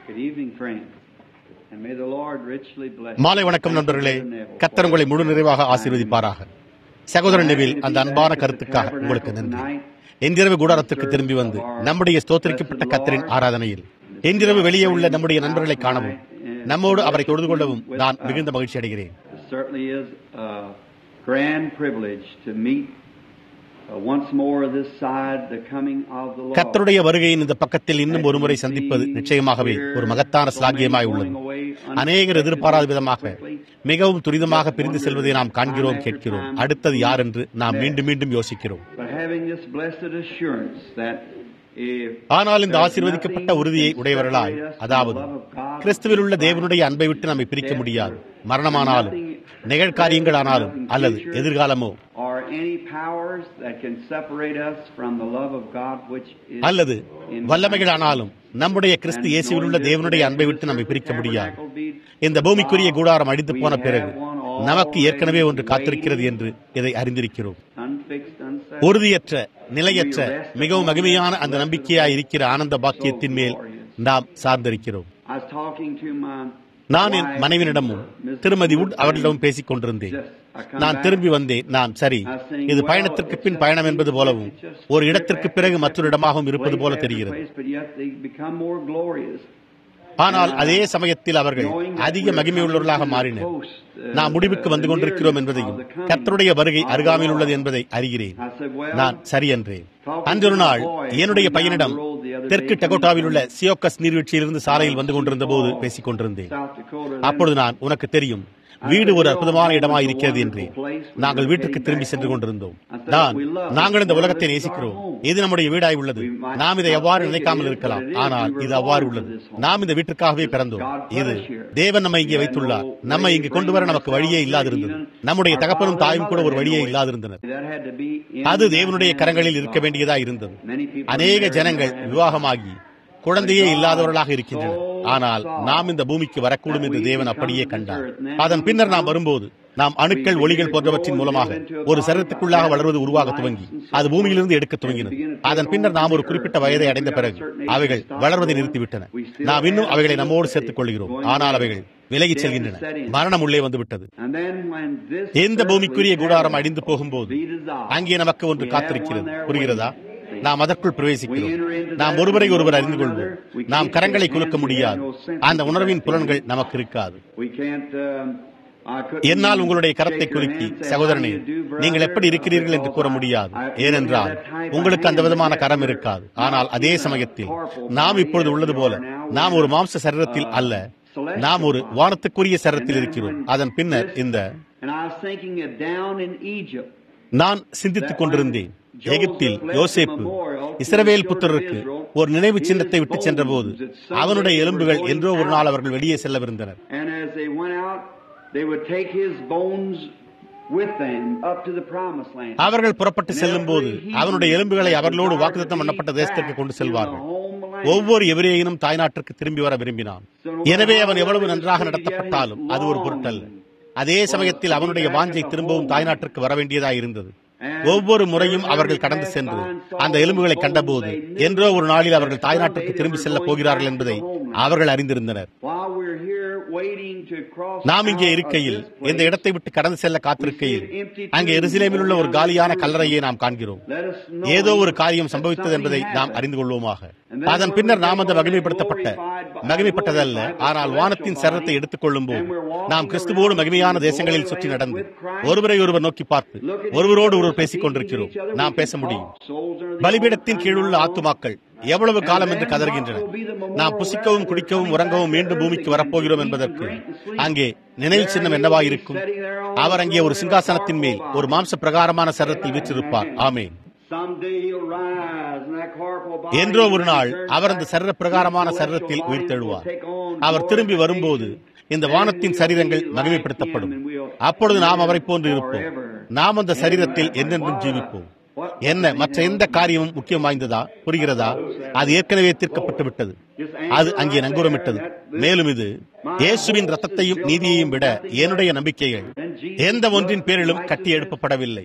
Good evening, friends. And may the Lord richly bless மாலை வணக்கம் நண்பர்களே கத்தர் உங்களை முழு நிறைவாக ஆசீர்வதிப்பாராக சகோதரன் நெவில் அந்த அன்பான கருத்துக்காக உங்களுக்கு நன்றி இன்றிரவு கூடாரத்திற்கு திரும்பி வந்து நம்முடைய ஸ்தோத்திரிக்கப்பட்ட கத்தரின் ஆராதனையில் இன்றிரவு வெளியே உள்ள நம்முடைய நண்பர்களை காணவும் நம்மோடு அவரை தொழுது கொள்ளவும் நான் மிகுந்த மகிழ்ச்சி அடைகிறேன் It certainly is a grand privilege to meet uh, once more this side the coming of the Lord. கத்தருடைய வருகையின் இந்த பக்கத்தில் இன்னும் ஒரு முறை சந்திப்பது நிச்சயமாகவே ஒரு மகத்தான சிலாகியமாய் உள்ளது அநேகர் எதிர்பாராத விதமாக மிகவும் துரிதமாக பிரிந்து செல்வதை நாம் காண்கிறோம் கேட்கிறோம் அடுத்தது யார் என்று நாம் மீண்டும் மீண்டும் யோசிக்கிறோம் But having this blessed assurance that if ஆனால் இந்த ஆசீர்வதிக்கப்பட்ட உறுதியை உடையவர்களாய் அதாவது கிறிஸ்துவில் உள்ள தேவனுடைய அன்பை விட்டு நம்மை பிரிக்க முடியாது மரணமானாலும் நிகழ்காரியங்களானாலும் அல்லது எதிர்காலமோ or any powers that can separate us from the love of God which is அல்லது in வல்லமைகளானாலும் நம்முடைய கிறிஸ்து இயேசுவில் உள்ள தேவனுடைய அன்பை விட்டு நம்மை பிரிக்க முடியாது இந்த பூமிக்குரிய கூடாரம் அடித்து போன பிறகு நமக்கு ஏற்கனவே ஒன்று காத்திருக்கிறது என்று இதை அறிந்திருக்கிறோம் unfixed, unsettled. உறுதியற்ற நிலையற்ற மிகவும் மகிமையான அந்த நம்பிக்கையாய் இருக்கிற ஆனந்த பாக்கியத்தின் மேல் நாம் சார்ந்திருக்கிறோம் I was talking to my நான் என் wife, மனைவியிடமும் Miss திருமதி உட் Wood, அவர்களிடம் பேசிக் கொண்டிருந்தேன் Just, I come நான் back. திரும்பி வந்தேன் நான் சரி இது பயணத்திற்கு பின் பயணம் என்பது போலவும் ஒரு இடத்திற்கு பிறகு மற்றொரு இடமாகவும் இருப்பது போல தெரிகிறது But yet they become more glorious. ஆனால் அதே சமயத்தில் அவர்கள் அதிக மகிமையுள்ளவர்களாக மாறினர் நாம் முடிவுக்கு வந்து கொண்டிருக்கிறோம் என்பதையும் கர்த்தருடைய வருகை அருகாமையில் உள்ளது என்பதை அறிகிறேன் I said, well, நான் சரி என்றேன் அன்றொரு நாள் என்னுடைய பையனிடம் தெற்கு டெகோட்டாவில் உள்ள சியோக்கஸ் நீர்வீழ்ச்சியிலிருந்து சாலையில் வந்து கொண்டிருந்த போது பேசிக் கொண்டிருந்தேன் South Dakota, அப்பொழுது நான் உனக்கு தெரியும் வீடு ஒரு அற்புதமான இடமாக இருக்கிறது என்றேன் நாங்கள் வீட்டுக்கு திரும்பி சென்று கொண்டிருந்தோம் நான் நாங்கள் இந்த உலகத்தை நேசிக்கிறோம் இது நம்முடைய வீடாய் உள்ளது நாம் இதை எவ்வாறு நினைக்காமல் இருக்கலாம் ஆனால் இது அவ்வாறு உள்ளது நாம் இந்த வீட்டிற்காகவே பிறந்தோம் இது தேவன் நம்மை இங்கே வைத்துள்ளார் நம்மை இங்கு கொண்டு வர நமக்கு வழியே இல்லாதிருந்தது நம்முடைய தகப்பனும் தாயும் கூட ஒரு வழியே இல்லாதிருந்தனர் that had to be in அது தேவனுடைய கரங்களில் இருக்க வேண்டியதா இருந்தது Many people அநேக married ஜனங்கள் now. விவாகமாகி குழந்தையே இல்லாதவர்களாக இருக்கின்றனர் ஆனால் நாம் இந்த பூமிக்கு வரக்கூடும் என்று தேவன் அப்படியே கண்டார் அதன் பின்னர் நாம் வரும்போது நாம் அணுக்கள் ஒளிகள் போன்றவற்றின் மூலமாக ஒரு சரீரத்துக்குள்ளாக வளர்வது உருவாக துவங்கி அது பூமியிலிருந்து எடுக்க துவங்கினது அதன் பின்னர் நாம் ஒரு குறிப்பிட்ட வயதை அடைந்த பிறகு அவைகள் வளர்வதை நிறுத்திவிட்டன நாம் இன்னும் அவைகளை நம்மோடு சேர்த்துக் கொள்கிறோம் ஆனால் அவைகள் விலகிச் செல்கின்றன மரணம் உள்ளே வந்து விட்டது And then when this எந்த பூமிக்குரிய கூடாரம் அடிந்து போகும்போது be dissolved, அங்கே நமக்கு ஒன்று காத்திருக்கிறது புரிகிறதா நாம் அதற்குள் பிரவேசிக்கிறோம் நாம் ஒருவரை ஒருவர் அறிந்து கொள்வோம் நாம் கரங்களை குலுக்க முடியாது அந்த உணர்வின் புலன்கள் நமக்கு இருக்காது we can't, um, I couldn't என்னால் உங்களுடைய கரத்தை shake your குலுக்கி hand, say, சகோதரனே "How do you do, brother?" நீங்கள் எப்படி இருக்கிறீர்கள் என்று கூற முடியாது ஏனென்றால் உங்களுக்கு அந்த விதமான கரம் இருக்காது ஆனால் அதே சமயத்தில் நாம் இப்பொழுது உள்ளது போல நாம் ஒரு மாம்ச சரீரத்தில் அல்ல நாம் ஒரு வானத்துக்குரிய சரீரத்தில் இருக்கிறோம் அதன் பின்னர் இந்த And I was thinking of down in Egypt, நான் சிந்தித்துக் கொண்டிருந்தேன் எகிப்தில் யோசேப்பு இஸ்ரவேல் புத்திரருக்கு ஒரு நினைவு சின்னத்தை விட்டு சென்றபோது அவனுடைய எலும்புகள் என்றோ ஒரு நாள் அவர்கள் வெளியே செல்லவிருந்தனர் and as they went out, they would take his bones with them up to the promised land. அவர்கள் புறப்பட்டு செல்லும் போது அவனுடைய எலும்புகளை அவர்களோடு வாக்குத்தத்தம் பண்ணப்பட்ட தேசத்திற்கு கொண்டு செல்வார்கள் ஒவ்வொரு எவரேயினும் தாய்நாட்டிற்கு திரும்பி வர விரும்பினான் எனவே அவன் எவ்வளவு நன்றாக நடத்தப்பட்டாலும் அது ஒரு பொருட்டல்ல அதே சமயத்தில் அவனுடைய வாஞ்சை திரும்பவும் தாய்நாட்டிற்கு வர வேண்டியதாய் இருந்தது ஒவ்வொரு முறையும் அவர்கள் கடந்து சென்று அந்த எலும்புகளை கண்டபோது என்றோ ஒரு நாளில் அவர்கள் தாய்நாட்டிற்கு திரும்பி செல்ல போகிறார்கள் என்பதை அவர்கள் அறிந்திருந்தனர் While we're here waiting to cross நாம் இங்கே out of இருக்கையில் this place, இந்த இடத்தை விட்டு கடந்து செல்ல காத்திருக்கையில் அங்கே எருசலேமில் உள்ள ஒரு காலியான கல்லறையை நாம் காண்கிறோம் let us know ஏதோ ஒரு காரியம் that சம்பவித்தது என்பதை something நாம் happened. அறிந்து கொள்வோமாக அதன் பின்னர் நாம் அந்த மகிமைப்படுத்தப்பட்ட மகிமைப்பட்டதல்ல ஆனால் வானத்தின் சரத்தை எடுத்துக் கொள்ளும் போது நாம் கிறிஸ்துவோடு மகிமையான தேசங்களில் சுற்றி நடந்து ஒருவரை ஒருவர் நோக்கி பார்த்து ஒருவரோடு ஒருவர் பேசிக் கொண்டிருக்கிறோம் நாம் பேச முடியும் பலிபீடத்தின் கீழுள்ள ஆத்துமாக்கள் எவ்வளவு காலம் என்று கதறுகின்றன நாம் புசிக்கவும் குடிக்கவும் உறங்கவும் மீண்டும் பூமிக்கு வரப்போகிறோம் என்பதற்கு அங்கே நினைவு சின்னம் என்னவாயிருக்கும் அவர் அங்கே ஒரு சிங்காசனத்தின் மேல் ஒரு மாம்ச பிரகாரமான சரத்தில் வீற்றிருப்பார் ஆமேன் Someday he'll rise and that corporal body என்றோ ஒரு நாள் will turn அவர் அந்த back. சரீர பிரகாரமான His சரீரத்தில் celestial உயிர்த்தெழுவார் bodies will take on அவர் திரும்பி வரும்போது இந்த வானத்தின் சரீரங்கள் மகிமைப்படுத்தப்படும் அப்பொழுது நாம் அவரை போன்று இருப்போம் நாம் அந்த சரீரத்தில் என்றென்றும் ஜீவிப்போம் என்ன மற்ற எந்த காரியமும் முக்கியம் வாய்ந்ததா புரிகிறதா அது ஏற்கனவே தீர்க்கப்பட்டு விட்டது அது அங்கே நங்கூரமிட்டது மேலும் இது இயேசுவின் ரத்தத்தையும் நீதியையும் விட என்னுடைய நம்பிக்கைகள் எந்த ஒன்றின் பேரிலும் கட்டி எழுப்பப்படவில்லை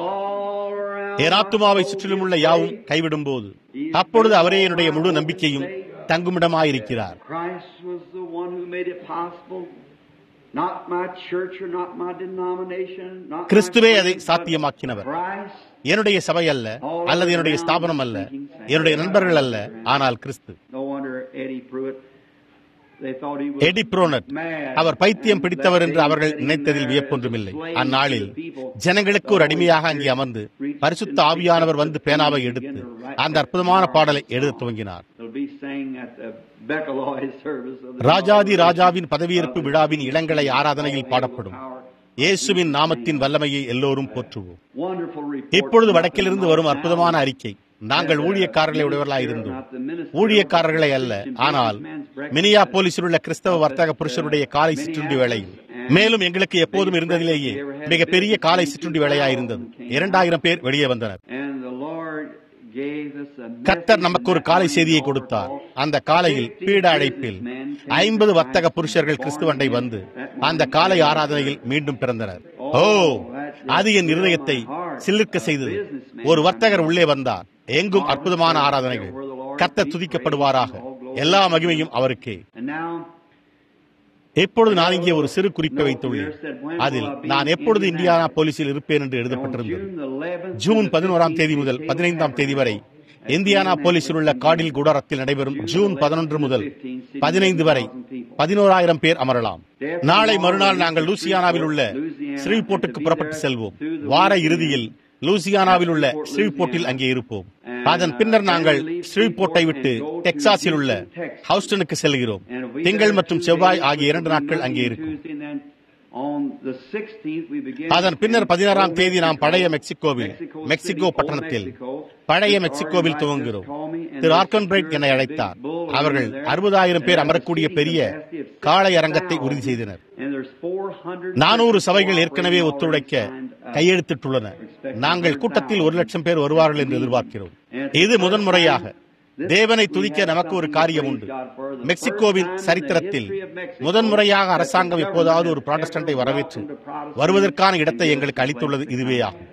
All around என் ஆத்துமாவை சுற்றிலும் உள்ள யாவும் கைவிடும் போது அப்பொழுது அவரே என்னுடைய முழு நம்பிக்கையும் தங்குமிடமாயிருக்கிறார் Christ was the one who made it possible. Not my church or not my denomination. Not my கிறிஸ்துவே அதை friends, but சாத்தியமாக்கினவர் Christ. என்னுடைய சபை அல்ல அல்லது என்னுடைய ஸ்தாபனம் அல்ல என்னுடைய நண்பர்கள் அல்ல ஆனால் கிறிஸ்து No wonder Eddie Pruitt. They thought he was Eddie புரோனட் mad. அவர் பைத்தியம் And பிடித்தவர் that என்று day அவர்கள் sitting நினைத்ததில் there வியப்பொன்றுமில்லை as slaves அந்நாளில் to the people, ஜனங்களுக்கு ஒரு அடிமையாக அங்கே அமர்ந்து பரிசுத்த ஆவியானவர் வந்து பேனாவை எடுத்து அந்த அற்புதமான பாடலை எழுதத் துவங்கினார் They'll be saying at the Beccaloy service of the ராஜாதி ராஜாவின் பதவியேற்பு விழாவின் இளங்கலை ஆராதனையில் பாடப்படும் இயேசுவின் நாமத்தின் வல்லமையை எல்லோரும் போற்றுவோம் Wonderful report. இப்பொழுது வடக்கிலிருந்து வரும் அற்புதமான அறிக்கை நாங்கள் ஊழியக்காரர்களை உடையவர்களாக இருந்தோம் ஊழியக்காரர்களை அல்ல ஆனால் மினியா போலீஸில் உள்ள கிறிஸ்தவ வர்த்தக புருஷருடைய காலை சிற்றுண்டி வேளையில் மேலும் எங்களுக்கு எப்போதும் இருந்ததிலேயே மிக பெரிய காலை சிற்றுண்டி வேலையாக இருந்தது இரண்டாயிரம் பேர் வெளியே வந்தனர் And the Lord gave us a கத்தர் message நமக்கு ஒரு காலை செய்தியை கொடுத்தார் அந்த காலையில் பீட அழைப்பில் ஐம்பது வர்த்தக புருஷர்கள் கிறிஸ்துவண்டை வந்து அந்த காலை ஆராதனையில் மீண்டும் பிறந்தனர் ஓ அது என் இருதயத்தை சிலிர்க்க செய்தது ஒரு வர்த்தகர் உள்ளே வந்தார் எங்கும் அற்புதமான ஆராதனைகள் கத்தர் துதிக்கப்படுவாராக எல்லா மகிமையும் அவருக்கே And now எப்பொழுது நான் இங்கே ஒரு சிறு குறிப்பை வைத்துள்ளேன் அதில் நான் எப்பொழுது இந்தியானா போலீஸில் இருப்பேன் என்று எழுதப்பட்டிருந்தது June the 11th ஜூன் பதினோராம் தேதி முதல் பதினைந்தாம் தேதி வரை இந்தியானா போலீஸில் உள்ள காடில் குடாரத்தில் நடைபெறும் ஜூன் பதினொன்று முதல் பதினைந்து வரை பதினோராயிரம் பேர் அமரலாம் நாளை மறுநாள் நாங்கள் லூசியானாவில் உள்ள ஸ்ரீபோர்ட்டுக்கு புறப்பட்டு செல்வோம் வார இறுதியில் லூசியானாவில் உள்ள ஸ்ரீபோர்ட்டில் அங்கே இருப்போம் அதன் பின்னர் நாங்கள் ஸ்ரீபோர்ட்டை விட்டு டெக்சாஸில் உள்ள ஹவுஸ்டனுக்கு செல்கிறோம் திங்கள் மற்றும் செவ்வாய் ஆகிய இரண்டு நாட்கள் அங்கே இருக்கும் அதன் பின்னர் பதினாறாம் தேதி நாம் பழைய மெக்சிகோவில் மெக்சிகோ பட்டணத்தில் பழைய மெக்சிகோவில் துவங்குகிறோம் திரு ஆர்கன் பிரைட் என்னை அழைத்தார் அவர்கள் அறுபதாயிரம் பேர் அமரக்கூடிய பெரிய காளை அரங்கத்தை உறுதி செய்தனர் நானூறு சபைகள் ஏற்கனவே ஒத்துழைக்க கையெழுத்திட்டுள்ளன நாங்கள் கூட்டத்தில் ஒரு லட்சம் பேர் வருவார்கள் என்று எதிர்பார்க்கிறோம் இது முதன்முறையாக தேவனை துதிக்க நமக்கு ஒரு காரியம் உண்டு மெக்சிகோவின் சரித்திரத்தில் முதன்முறையாக அரசாங்கம் எப்போதாவது ஒரு புராட்டஸ்டண்டை வரவேற்று வருவதற்கான இடத்தை எங்களுக்கு அளித்துள்ளது இதுவே ஆகும்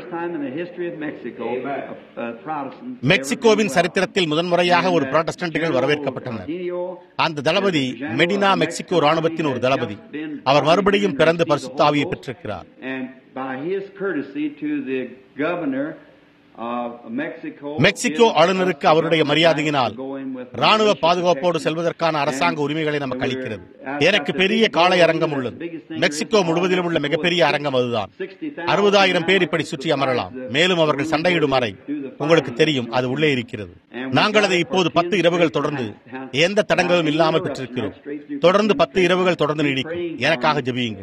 மெக்சிகோவின் சரித்திரத்தில் முதன்முறையாக ஒரு புராட்டஸ்டன்ட்டுகள் வரவேற்கப்பட்டனர் அந்த தளபதி மெடினா மெக்சிகோ ராணுவத்தின் ஒரு தளபதி அவர் மறுபடியும் பிறந்து பரிசுத்தாவியை பெற்றிருக்கிறார் மெக்சிகோ ஆளுநருக்கு அவருடைய மரியாதையினால் ராணுவ பாதுகாப்போடு செல்வதற்கான அரசாங்க உரிமைகளை நமக்கு அளிக்கிறது எனக்கு பெரிய காலை அரங்கம் உள்ளது மெக்சிகோ முழுவதிலும் உள்ள மிகப்பெரிய அரங்கம் அதுதான் அறுபதாயிரம் பேர் இப்படி சுற்றி அமரலாம் மேலும் அவர்கள் சண்டையிடும் அறை உங்களுக்கு தெரியும் அது உள்ளே இருக்கிறது நாங்கள் அதை இப்போது பத்து இரவுகள் தொடர்ந்து எந்த தடங்களும் இல்லாமல் பெற்றிருக்கிறோம் தொடர்ந்து பத்து இரவுகள் தொடர்ந்து நீடிக்கும் எனக்காக ஜெபியுங்கள்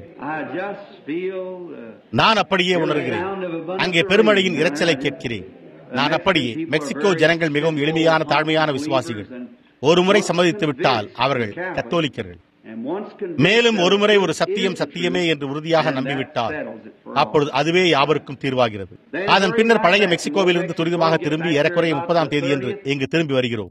நான் அப்படியே உணர்கிறேன் அங்கே பெருமழையின் இரைச்சலை கேட்கிறேன் நான் அப்படியே மெக்சிகோ ஜனங்கள் மிகவும் எளிமையான தாழ்மையான விசுவாசிகள் ஒரு முறை சம்மதித்து விட்டால் அவர்கள் கத்தோலிக்கர்கள் மேலும் ஒருமுறை ஒரு சத்தியம் சத்தியமே என்று உறுதியாக நம்பிவிட்டால் அப்பொழுது அதுவே யாவருக்கும் தீர்வாகிறது அதன் பின்னர் பழைய மெக்சிகோவிலிருந்து துரிதமாக திரும்பி ஏறக்குறைய முப்பதாம் தேதி என்று இங்கு திரும்பி வருகிறோம்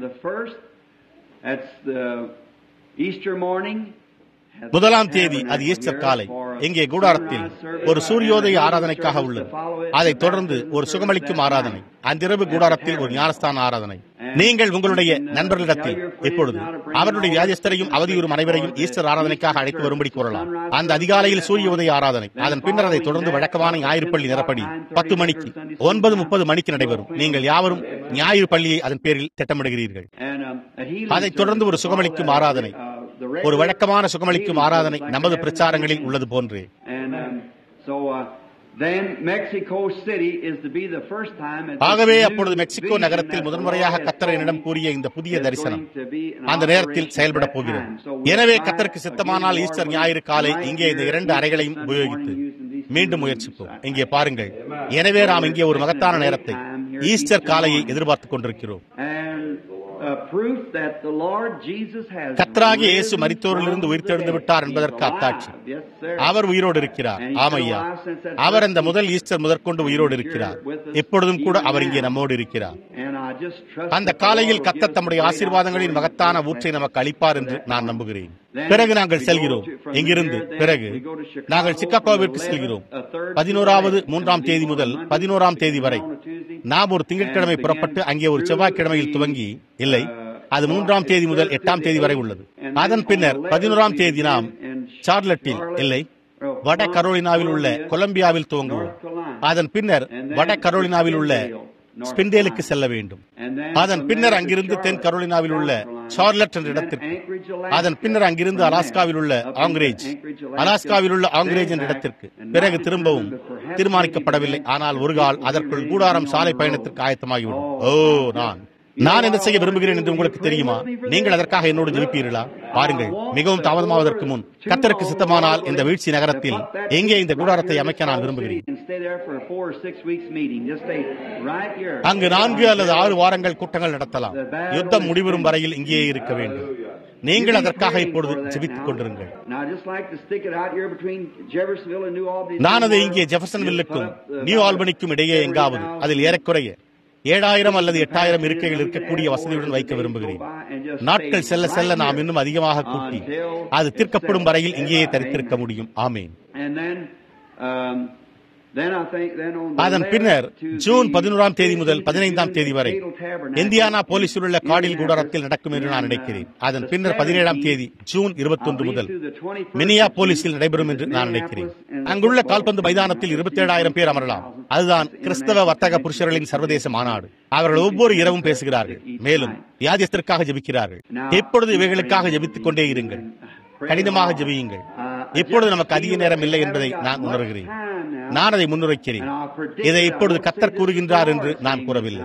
முதலாம் தேதி அது ஈஸ்டர் காலை இங்கே கூடாரத்தில் ஒரு சூரியோதய ஆராதனைக்காக உள்ளது அதைத் தொடர்ந்து ஒரு சுகமளிக்கும் ஆராதனை அன்றிரவு கூடாரத்தில் ஒரு ஞானஸ்தான ஆராதனை நீங்கள் உங்களுடைய நண்பர்களிடத்தில் இப்பொழுது அவருடைய வியாதிஸ்தரையும் அவதியுறும் அனைவரையும் ஈஸ்டர் ஆராதனைக்காக அழைத்து வரும்படி கூறலாம் அந்த அதிகாலையில் சூரிய உதய ஆராதனை அதன் பின்னர் அதை தொடர்ந்து வழக்கமான ஞாயிறு பள்ளி நிரப்படி பத்து மணிக்கு ஒன்பது முப்பது மணிக்கு நடைபெறும் நீங்கள் யாவரும் ஞாயிறு பள்ளியை அதன் பேரில் திட்டமிடுகிறீர்கள் அதைத் தொடர்ந்து ஒரு சுகமளிக்கும் ஆராதனை ஒரு வழக்கமான சுகமளிக்கும் ஆராதனை நமது பிரச்சாரங்களில் உள்ளது போன்றே ஆகவே அப்பொழுது மெக்சிகோ நகரத்தில் முதன்முறையாக கத்தர் என்னிடம் கூறிய இந்த புதிய தரிசனம் அந்த நேரத்தில் செயல்பட போகிறது எனவே கத்தருக்கு சித்தமானால் ஈஸ்டர் ஞாயிறு காலை இங்கே இந்த இரண்டு அறைகளையும் உபயோகித்து மீண்டும் முயற்சிப்போம் இங்கே பாருங்கள் எனவே நாம் இங்கே ஒரு மகத்தான நேரத்தை ஈஸ்டர் காலையை எதிர்பார்த்துக் கொண்டிருக்கிறோம் கத்ராகி இயேசு மரித்தோரிலிருந்து உயிர்த்தெழுந்து விட்டார் என்பதற்கு அத்தாட்சி அவர் உயிரோடு இருக்கிறார் ஆமையா அவர் அந்த முதல் ஈஸ்டர் முதற்கொண்டு உயிரோடு இருக்கிறார் எப்பொழுதும் கூட அவர் இங்கே நம்மோடு இருக்கிறார் அந்த காலையில் கத்த தம்முடைய ஆசீர்வாதங்களின் மகத்தான ஊற்றை நமக்கு அளிப்பார் என்று நான் நம்புகிறேன் பிறகு நாங்கள் செல்கிறோம் இங்கிருந்து பிறகு நாங்கள் சிக்காகோவிற்கு செல்கிறோம் பதினோராவது மூன்றாம் தேதி முதல் பதினோராம் தேதி வரை நாம் ஒரு திங்கட்கிழமை புறப்பட்டு அங்கே ஒரு செவ்வாய்க்கிழமையில் துவங்கி இல்லை அது மூன்றாம் தேதி முதல் எட்டாம் தேதி வரை உள்ளது அதன் பின்னர் பதினோராம் தேதி நாம் சார்லட்டில் இல்லை வட கரோலினாவில் உள்ள கொலம்பியாவில் துவங்குவோம் அதன் பின்னர் வட கரோலினாவில் உள்ள ஸ்பிண்டேலுக்கு செல்ல வேண்டும் அதன் பின்னர் அங்கிருந்து தென் கரோலினாவில் உள்ள சார்லட் என்ற இடத்திற்கு அதன் பின்னர் அங்கிருந்து அலாஸ்காவில் உள்ள ஆங்கிரேஜ் அலாஸ்காவில் உள்ள ஆங்கிரேஜ் என்ற இடத்திற்கு பிறகு திரும்பவும் தீர்மானிக்கப்படவில்லை ஆனால் ஒரு கால் அதற்குள் கூடாரம் சாலை பயணத்திற்கு ஆயத்தமாகிவிடும் ஓ நான் நான் என்ன செய்ய விரும்புகிறேன் என்று உங்களுக்கு தெரியுமா நீங்கள் அதற்காக என்னோடு ஜெபிப்பீர்களா பாருங்கள் மிகவும் தாமதமாவதற்கு முன் கத்தருக்கு சித்தமானால் இந்த வீழ்ச்சி நகரத்தில் எங்கே இந்த கூடாரத்தை அமைக்க நான் விரும்புகிறேன் அங்கு நான்கு அல்லது ஆறு வாரங்கள் கூட்டங்கள் நடத்தலாம் யுத்தம் முடிவரும் வரையில் இங்கேயே இருக்க வேண்டும் நீங்கள் அதற்காக இப்பொழுது ஜெபித்துக் கொண்டிருங்கள் நான் அதை இங்கே ஜெஃபர்சன்வில்லுக்கும் நியூ ஆல்பனிக்கும் இடையே எங்காவது அதில் ஏறக்குறைய ஏழாயிரம் அல்லது எட்டாயிரம் இருக்கைகள் இருக்கக்கூடிய வசதியுடன் வைக்க விரும்புகிறேன் நாட்கள் செல்ல செல்ல நாம் இன்னும் அதிகமாக கூட்டி அது தீர்க்கப்படும் வரையில் இங்கேயே தரித்திருக்க முடியும் ஆமேன் அதன் பின்னர் ஜூன் பதினோராம் தேதி முதல் பதினைந்தாம் தேதி வரை இந்தியானா போலீஸில் உள்ள காடில் கூடாரத்தில் நடக்கும் என்று நான் நினைக்கிறேன் அதன் பின்னர் பதினேழாம் தேதி ஜூன் இருபத்தொன்று முதல் மினியா போலீஸில் நடைபெறும் என்று நான் நினைக்கிறேன் அங்குள்ள கால்பந்து மைதானத்தில் இருபத்தி ஏழாயிரம் பேர் அமரலாம் அதுதான் கிறிஸ்தவ வர்த்தக புருஷர்களின் சர்வதேச மாநாடு அவர்கள் ஒவ்வொரு இரவும் பேசுகிறார்கள் மேலும் வியாதியத்திற்காக ஜெபிக்கிறார்கள் எப்பொழுது இவைகளுக்காக ஜெபித்துக் கொண்டே இருங்கள் கடினமாக ஜெபியுங்கள் இப்பொழுது நமக்கு அதிக நேரம் இல்லை என்பதை நான் உணர்கிறேன் நான் அதை முன்னுரைக்கிறேன் இதை இப்பொழுது கத்தர் கூறுகின்றார் என்று நான் கூறவில்லை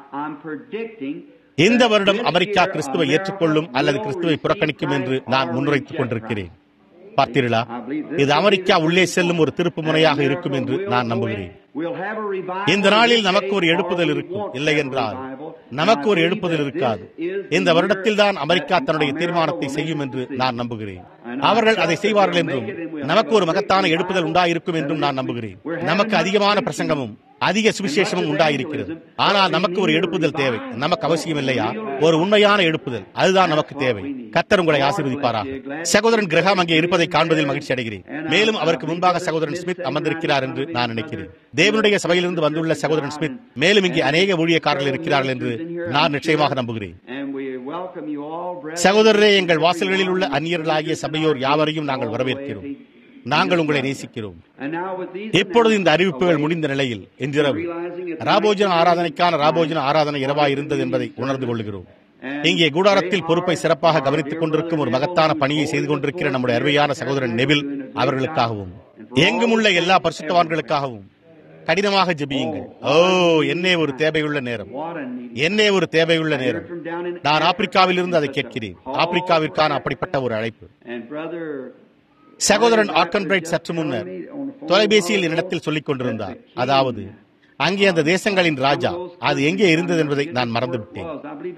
இந்த வருடம் அமெரிக்கா கிறிஸ்துவை ஏற்றுக்கொள்ளும் அல்லது கிறிஸ்துவை புறக்கணிக்கும் என்று நான் முன்னுரைத்துக் கொண்டிருக்கிறேன் பார்த்தீர்களா இது அமெரிக்கா உள்ளே செல்லும் ஒரு திருப்பு முனையாக இருக்கும் என்று நான் நம்புகிறேன் இந்த நாளில் நமக்கு ஒரு எழுப்புதல் இருக்கும் இல்லை என்றால் நமக்கு ஒரு எழுப்புதல் இருக்காது இந்த வருடத்தில் தான் அமெரிக்கா தன்னுடைய தீர்மானத்தை செய்யும் என்று நான் நம்புகிறேன் அவர்கள் அதை செய்வார்கள் என்றும் நமக்கு ஒரு மகத்தான எழுப்புதல் உண்டாயிருக்கும் என்றும் நான் நம்புகிறேன் நமக்கு அதிகமான பிரசங்கமும் அதிக சுவிசேஷமும் உண்டாயிருக்கிறது ஆனால் நமக்கு ஒரு எழுப்புதல் தேவை நமக்கு அவசியம் இல்லையா ஒரு உண்மையான எழுப்புதல் அதுதான் நமக்கு தேவை கத்தர் உங்களை ஆசீர்வதிப்பாராக சகோதரன் கிரகம் அங்கே இருப்பதை காண்பதில் மகிழ்ச்சி அடைகிறேன் மேலும் அவருக்கு முன்பாக சகோதரன் ஸ்மித் அமர்ந்திருக்கிறார் என்று நான் நினைக்கிறேன் தேவனுடைய சபையிலிருந்து வந்துள்ள சகோதரன் ஸ்மித் மேலும் இங்கே அநேக ஊழியக்காரர்கள் இருக்கிறார்கள் என்று நான் நிச்சயமாக நம்புகிறேன் சகோதரரே எங்கள் வாசல்களில் உள்ள அந்நியர்களாகிய சபையோர் யாவரையும் நாங்கள் வரவேற்கிறோம் நாங்கள் உங்களை நேசிக்கிறோம் இப்பொழுது இந்த அறிவிப்புகள் முடிந்த நிலையில் இன்றிரவு ராபோஜன ஆராதனைக்கான ராபோஜன ஆராதனை இரவாய் இருந்தது என்பதை உணர்ந்து கொள்கிறோம் இங்கே கூடாரத்தில் பொறுப்பை சிறப்பாக கவனித்துக் கொண்டிருக்கும் ஒரு மகத்தான பணியை செய்து கொண்டிருக்கிற நம்முடைய அருமையான சகோதரன் நெவில் அவர்களுக்காகவும் எங்கும் உள்ள எல்லா பரிசுத்தவான்களுக்காகவும் கடினமாக ஜெபியுங்கள் ஓ என்னே ஒரு தேவையுள்ள நேரம் என்னே ஒரு தேவையுள்ள நேரம் நான் ஆப்பிரிக்காவில் இருந்து அதை கேட்கிறேன் ஆப்பிரிக்காவிற்கான அப்படிப்பட்ட ஒரு அழைப்பு சகோதரன் ஆர்கன்பிரைட் சற்று முன்னர் தொலைபேசியில் என்னிடத்தில் சொல்லிக் கொண்டிருந்தார் அதாவது அங்கே அந்த தேசங்களின் ராஜா அது எங்கே இருந்தது என்பதை நான் மறந்துவிட்டேன்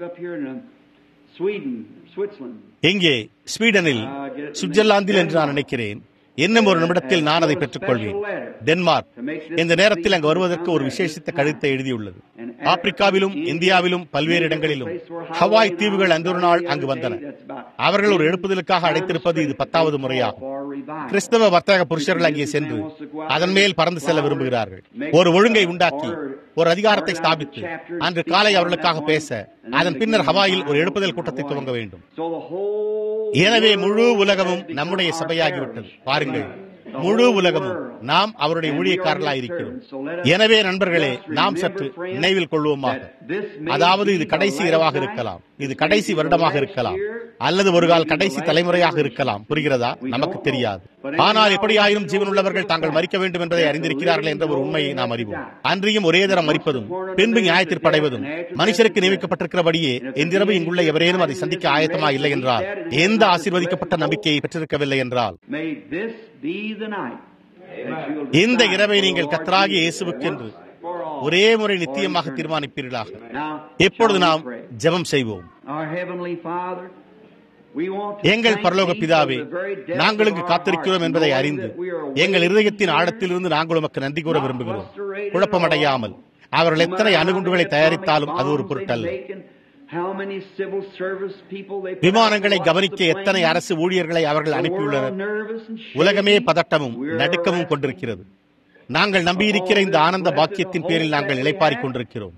எங்கே ஸ்வீடனில் சுவிட்சர்லாந்தில் என்று நான் நினைக்கிறேன் இன்னும் ஒரு நிமிடத்தில் நான் அதை பெற்றுக்கொள்வேன் டென்மார்க் இந்த நேரத்தில் அங்கு வருவதற்கு ஒரு விசேஷித்த கடிதத்தை எழுதியுள்ளது ஆப்பிரிக்காவிலும் இந்தியாவிலும் பல்வேறு இடங்களிலும் ஹவாய் தீவுகள் அந்த ஒரு நாள் அங்கு வந்தன அவர்கள் ஒரு எழுப்புதலுக்காக அழைத்திருப்பது இது பத்தாவது முறையாகும் கிறிஸ்தவ வர்த்தக புருஷர்கள் அங்கே சென்று அதன் மேல் பறந்து செல்ல விரும்புகிறார்கள் ஒரு ஒழுங்கை உண்டாக்கி ஒரு அதிகாரத்தை ஸ்தாபித்து அன்று காலை அவர்களுக்காக பேச அதன் பின்னர் ஹவாயில் ஒரு எழுப்புதல் கூட்டத்தை துவங்க வேண்டும் எனவே முழு உலகமும் நம்முடைய சபையாகிவிட்டது பாருங்கள் முழு உலகமும் நாம் அவருடைய ஊழியக்காரர்களாக இருக்கிறோம் எனவே நண்பர்களே நாம் சற்று நினைவில் கொள்வோமாக அதாவது இது கடைசி இரவாக இருக்கலாம் இது கடைசி வருடமாக இருக்கலாம் அல்லது ஒரு கால் கடைசி தலைமுறையாக இருக்கலாம் புரிகிறதா நமக்கு தெரியாது ஆனால் எப்படியாயினும் ஜீவனுள்ளவர்கள் தாங்கள் மறிக்க வேண்டும் என்பதை அறிந்திருக்கிறார்கள் என்ற ஒரு உண்மையை நாம் அறிவோம் அன்றியும் ஒரே தரம் மறிப்பதும் பின்பு நியாயத்திற்படைவதும் மனுஷருக்கு நியமிக்கப்பட்டிருக்கிறபடியே இன்றிரவு இங்குள்ள எவரேனும் அதை சந்திக்க ஆயத்தமா இல்லை என்றால் எந்த ஆசீர்வதிக்கப்பட்ட நம்பிக்கையை பெற்றிருக்கவில்லை என்றால் இந்த இரவை நீங்கள் கத்தராகிய இயேசுவுக்கென்று ஒரே முறை நித்தியமாக தீர்மானிப்பீர்களாக எப்பொழுது நாம் ஜெபம் செய்வோம் எங்கள் பரலோக பிதாவே நாங்கள் இங்கு காத்திருக்கிறோம் என்பதை அறிந்து எங்கள் இருதயத்தின் ஆழத்திலிருந்து நாங்கள் உமக்கு நன்றி கூற விரும்புகிறோம் குழப்பமடையாமல் அவர்கள் எத்தனை அணுகுண்டுகளை தயாரித்தாலும் அது ஒரு பொருட்டல்ல விமானங்களை கவனிக்க எத்தனை அரசு ஊழியர்களை அவர்கள் அனுப்பியுள்ளனர் உலகமே பதட்டமும் நடுக்கமும் கொண்டிருக்கிறது நாங்கள் நம்பியிருக்கிற இந்த ஆனந்த பாக்கியத்தின் பேரில் நாங்கள் இளைப்பாறிக் கொண்டிருக்கிறோம்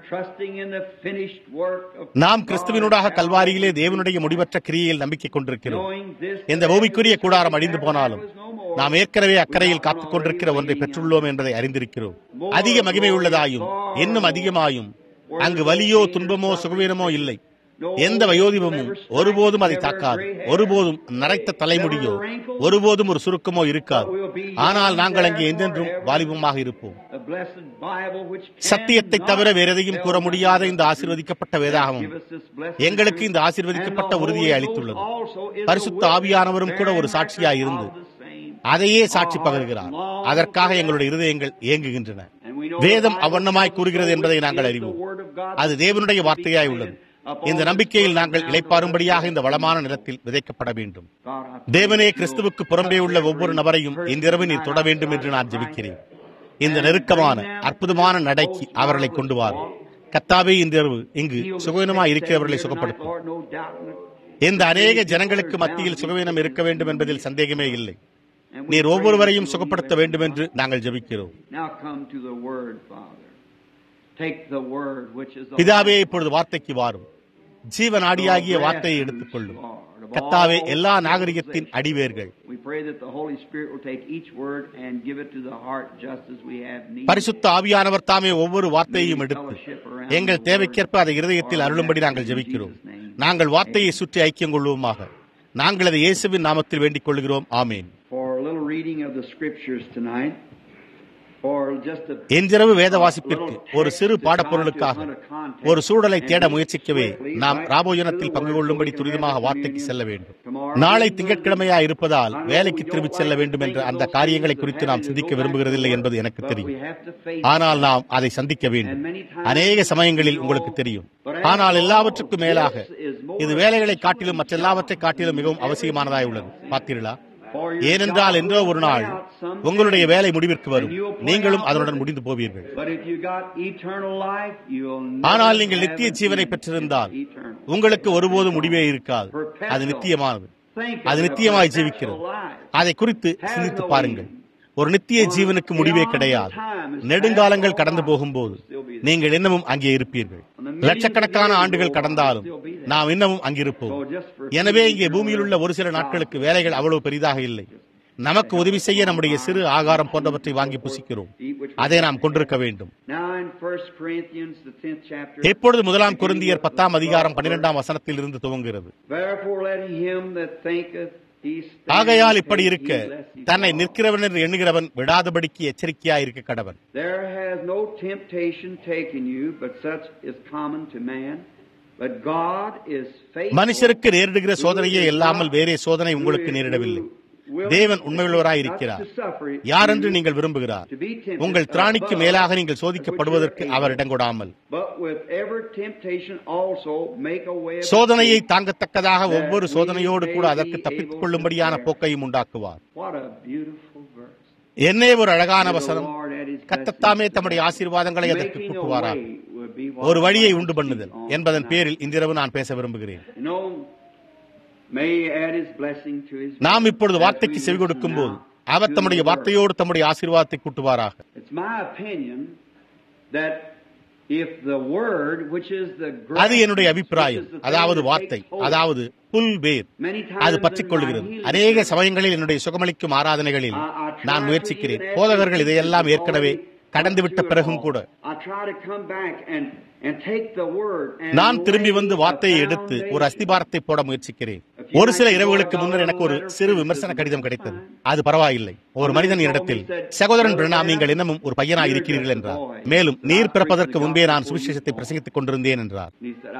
நாம் கிறிஸ்துவினூடாக கல்வாரியிலே தேவனுடைய முடிவற்ற கிரியையில் நம்பிக்கை கொண்டிருக்கிறோம் இந்த பூமிக்குரிய கூடாரம் அழிந்து போனாலும் நாம் ஏற்கனவே அக்கறையில் காத்துக் கொண்டிருக்கிற ஒன்றை பெற்றுள்ளோம் என்பதை அறிந்திருக்கிறோம் அதிக மகிமை உள்ளதாயும் இன்னும் அதிகமாயும் அங்கு வலியோ துன்பமோ சுகவீனமோ இல்லை எந்த வயோதிபமும் ஒருபோதும் அதை தாக்காது ஒருபோதும் நரைத்த தலைமுடியோ ஒருபோதும் ஒரு சுருக்கமோ இருக்காது ஆனால் நாங்கள் அங்கே எந்தென்றும் வாலிபமாக இருப்போம் சத்தியத்தை தவிர வேற எதையும் கூற முடியாத இந்த ஆசீர்வதிக்கப்பட்ட வேதாகமும் எங்களுக்கு இந்த ஆசீர்வதிக்கப்பட்ட உறுதியை அளித்துள்ளது பரிசுத்த ஆவியானவரும் கூட ஒரு சாட்சியாய் இருந்து அதையே சாட்சி பகர்கிறார் அதற்காக எங்களுடைய இருதயங்கள் இயங்குகின்றன வேதம் அவ்வண்ணமாய் கூறுகிறது என்பதை நாங்கள் அறிவோம் அது தேவனுடைய வார்த்தையாய் உள்ளது இந்த நம்பிக்கையில் நாங்கள் இழைப்பாரும்படியாக இந்த வளமான நிலத்தில் விதைக்கப்பட வேண்டும் தேவனே கிறிஸ்துவுக்கு புறம்பே உள்ள ஒவ்வொரு நபரையும் இன்றிரவு நீர் தொட வேண்டும் என்று நான் ஜெபிக்கிறேன் இந்த நெருக்கமான அற்புதமான நடைக்கு அவர்களை கொண்டு வார் கத்தாவே இன்றிரவு இங்கு சுகவீனமாய் இருக்கிறவர்களை சுகப்படுத்தும் இந்த அநேக ஜனங்களுக்கு மத்தியில் சுகவீனம் இருக்க வேண்டும் என்பதில் சந்தேகமே இல்லை நீர் ஒவ்வொருவரையும் சுகப்படுத்த வேண்டும் என்று நாங்கள் ஜெபிக்கிறோம் பிதாவே இப்பொழுது வார்த்தைக்கு வாரும் ஜீவ நாடியாகிய வார்த்தையை எடுத்துக்கொள்ளும் கத்தாவே எல்லா நாகரிகத்தின் அடிவேர்கள் பரிசுத்த ஆவியானவர் தாமே ஒவ்வொரு வார்த்தையையும் எடுத்து எங்கள் தேவைக்கேற்ப அதை இருதயத்தில் அருளும்படி நாங்கள் ஜெபிக்கிறோம் நாங்கள் வார்த்தையை சுற்றி ஐக்கியம் கொள்வோமாக நாங்கள் அதை இயேசுவின் நாமத்தில் வேண்டிக் கொள்கிறோம் ஆமேன் இன்றிரவு வேத வாசிப்பிற்கு ஒரு சிறு பாடப்பொருளுக்காக ஒரு சூழலை தேட முயற்சிக்கவே நாம் ராபோஜனத்தில் பங்கு கொள்ளும்படி துரிதமாக வார்த்தைக்கு செல்ல வேண்டும் நாளை திங்கட்கிழமையா இருப்பதால் வேலைக்கு திரும்பிச் செல்ல வேண்டும் என்ற அந்த காரியங்களை குறித்து நாம் சிந்திக்க விரும்புகிறதில்லை என்பது எனக்கு தெரியும் ஆனால் நாம் அதை சந்திக்க வேண்டும் அநேக சமயங்களில் உங்களுக்கு தெரியும் ஆனால் எல்லாவற்றுக்கும் மேலாக இது வேலைகளை காட்டிலும் மற்றெல்லாவற்றை காட்டிலும் மிகவும் அவசியமானதாய் உள்ளது பார்த்தீர்களா ஏனென்றால் என்றோ ஒரு நாள் உங்களுடைய வேலை முடிவிற்கு வரும் நீங்களும் அதனுடன் முடிந்து போவீர்கள் ஆனால் நீங்கள் நித்திய ஜீவனை பெற்றிருந்தால் உங்களுக்கு ஒருபோதும் முடிவே இருக்காது அது நித்தியமானது அது நித்தியமாய் ஜீவிக்கிறது அதை குறித்து சிந்தித்து பாருங்கள் ஒரு நித்திய ஜீவனுக்கு முடிவே கிடையாது நெடுங்காலங்கள் கடந்து போகும்போது நீங்கள் இன்னமும் அங்கே இருப்பீர்கள் லட்சக்கணக்கான ஆண்டுகள் கடந்தாலும் நாம் இன்னமும் அங்கிருப்போம் எனவே இங்கே பூமியில் உள்ள ஒரு சில நாட்களுக்கு வேலைகள் அவ்வளவு பெரிதாக இல்லை நமக்கு உதவி செய்ய நம்முடைய சிறு ஆகாரம் போன்றவற்றை வாங்கி புசிக்கிறோம் அதை நாம் கொண்டிருக்க வேண்டும் எப்பொழுது முதலாம் குருந்தியர் பத்தாம் அதிகாரம் பன்னிரெண்டாம் வசனத்தில் இருந்து துவங்குகிறது ஆகையால் இப்படி இருக்க தன்னை நிற்கிறவன் என்று எண்ணுகிறவன் விடாதபடிக்கு எச்சரிக்கையா இருக்க கடவன் மனுஷருக்கு நேரிடுகிற சோதனையே இல்லாமல் வேறே சோதனை உங்களுக்கு நேரிடவில்லை தேவன் உண்மையுள்ளவராய் இருக்கிறார் யாரென்று நீங்கள் விரும்புகிறார் உங்கள் திராணிக்கு மேலாக நீங்கள் சோதிக்கப்படுவதற்கு அவர் இடம் கொடாமல் சோதனையை தாங்கத்தக்கதாக ஒவ்வொரு சோதனையோடு கூட அதற்கு தப்பித்துக் கொள்ளும்படியான போக்கையும் உண்டாக்குவார் என்னே ஒரு அழகான வசனம் கத்தத்தாமே தம்முடைய ஆசீர்வாதங்களை அதற்கு கூட்டுவாராக ஒரு வழியை உண்டு பண்ணுதல் என்பதன் பேரில் இன்றிரவு நான் பேச விரும்புகிறேன் நாம் இப்பொழுது வார்த்தைக்கு செவி கொடுக்கும் போது அவர் தம்முடைய வார்த்தையோடு தம்முடைய ஆசீர்வாதத்தை கூட்டுவாராக அது என்னுடைய அபிப்பிராயம் அதாவது வார்த்தை அதாவது புல் வேர் அது பற்றிக் கொள்கிறது அநேக சமயங்களில் என்னுடைய சுகமளிக்கும் ஆராதனைகளில் நான் முயற்சிக்கிறேன் போதகர்கள் இதையெல்லாம் ஏற்கனவே கடந்துவிட்ட பிறகும் கூட நான் திரும்பி வந்து வார்த்தையை எடுத்து ஒரு அஸ்திபாரத்தை போட முயற்சிக்கிறேன் ஒரு சில இரவுகளுக்கு முன்னர் எனக்கு ஒரு சிறு விமர்சன கடிதம் கிடைத்தது அது பரவாயில்லை ஒரு மனிதன் இடத்தில் சகோதரன் பிரணாம் நீங்கள் இன்னமும் ஒரு பையனாக இருக்கிறீர்கள் என்றார் மேலும் நீர் பிறப்பதற்கு முன்பே நான் சுவிசேஷத்தை பிரசங்கித்துக் கொண்டிருந்தேன் என்றார்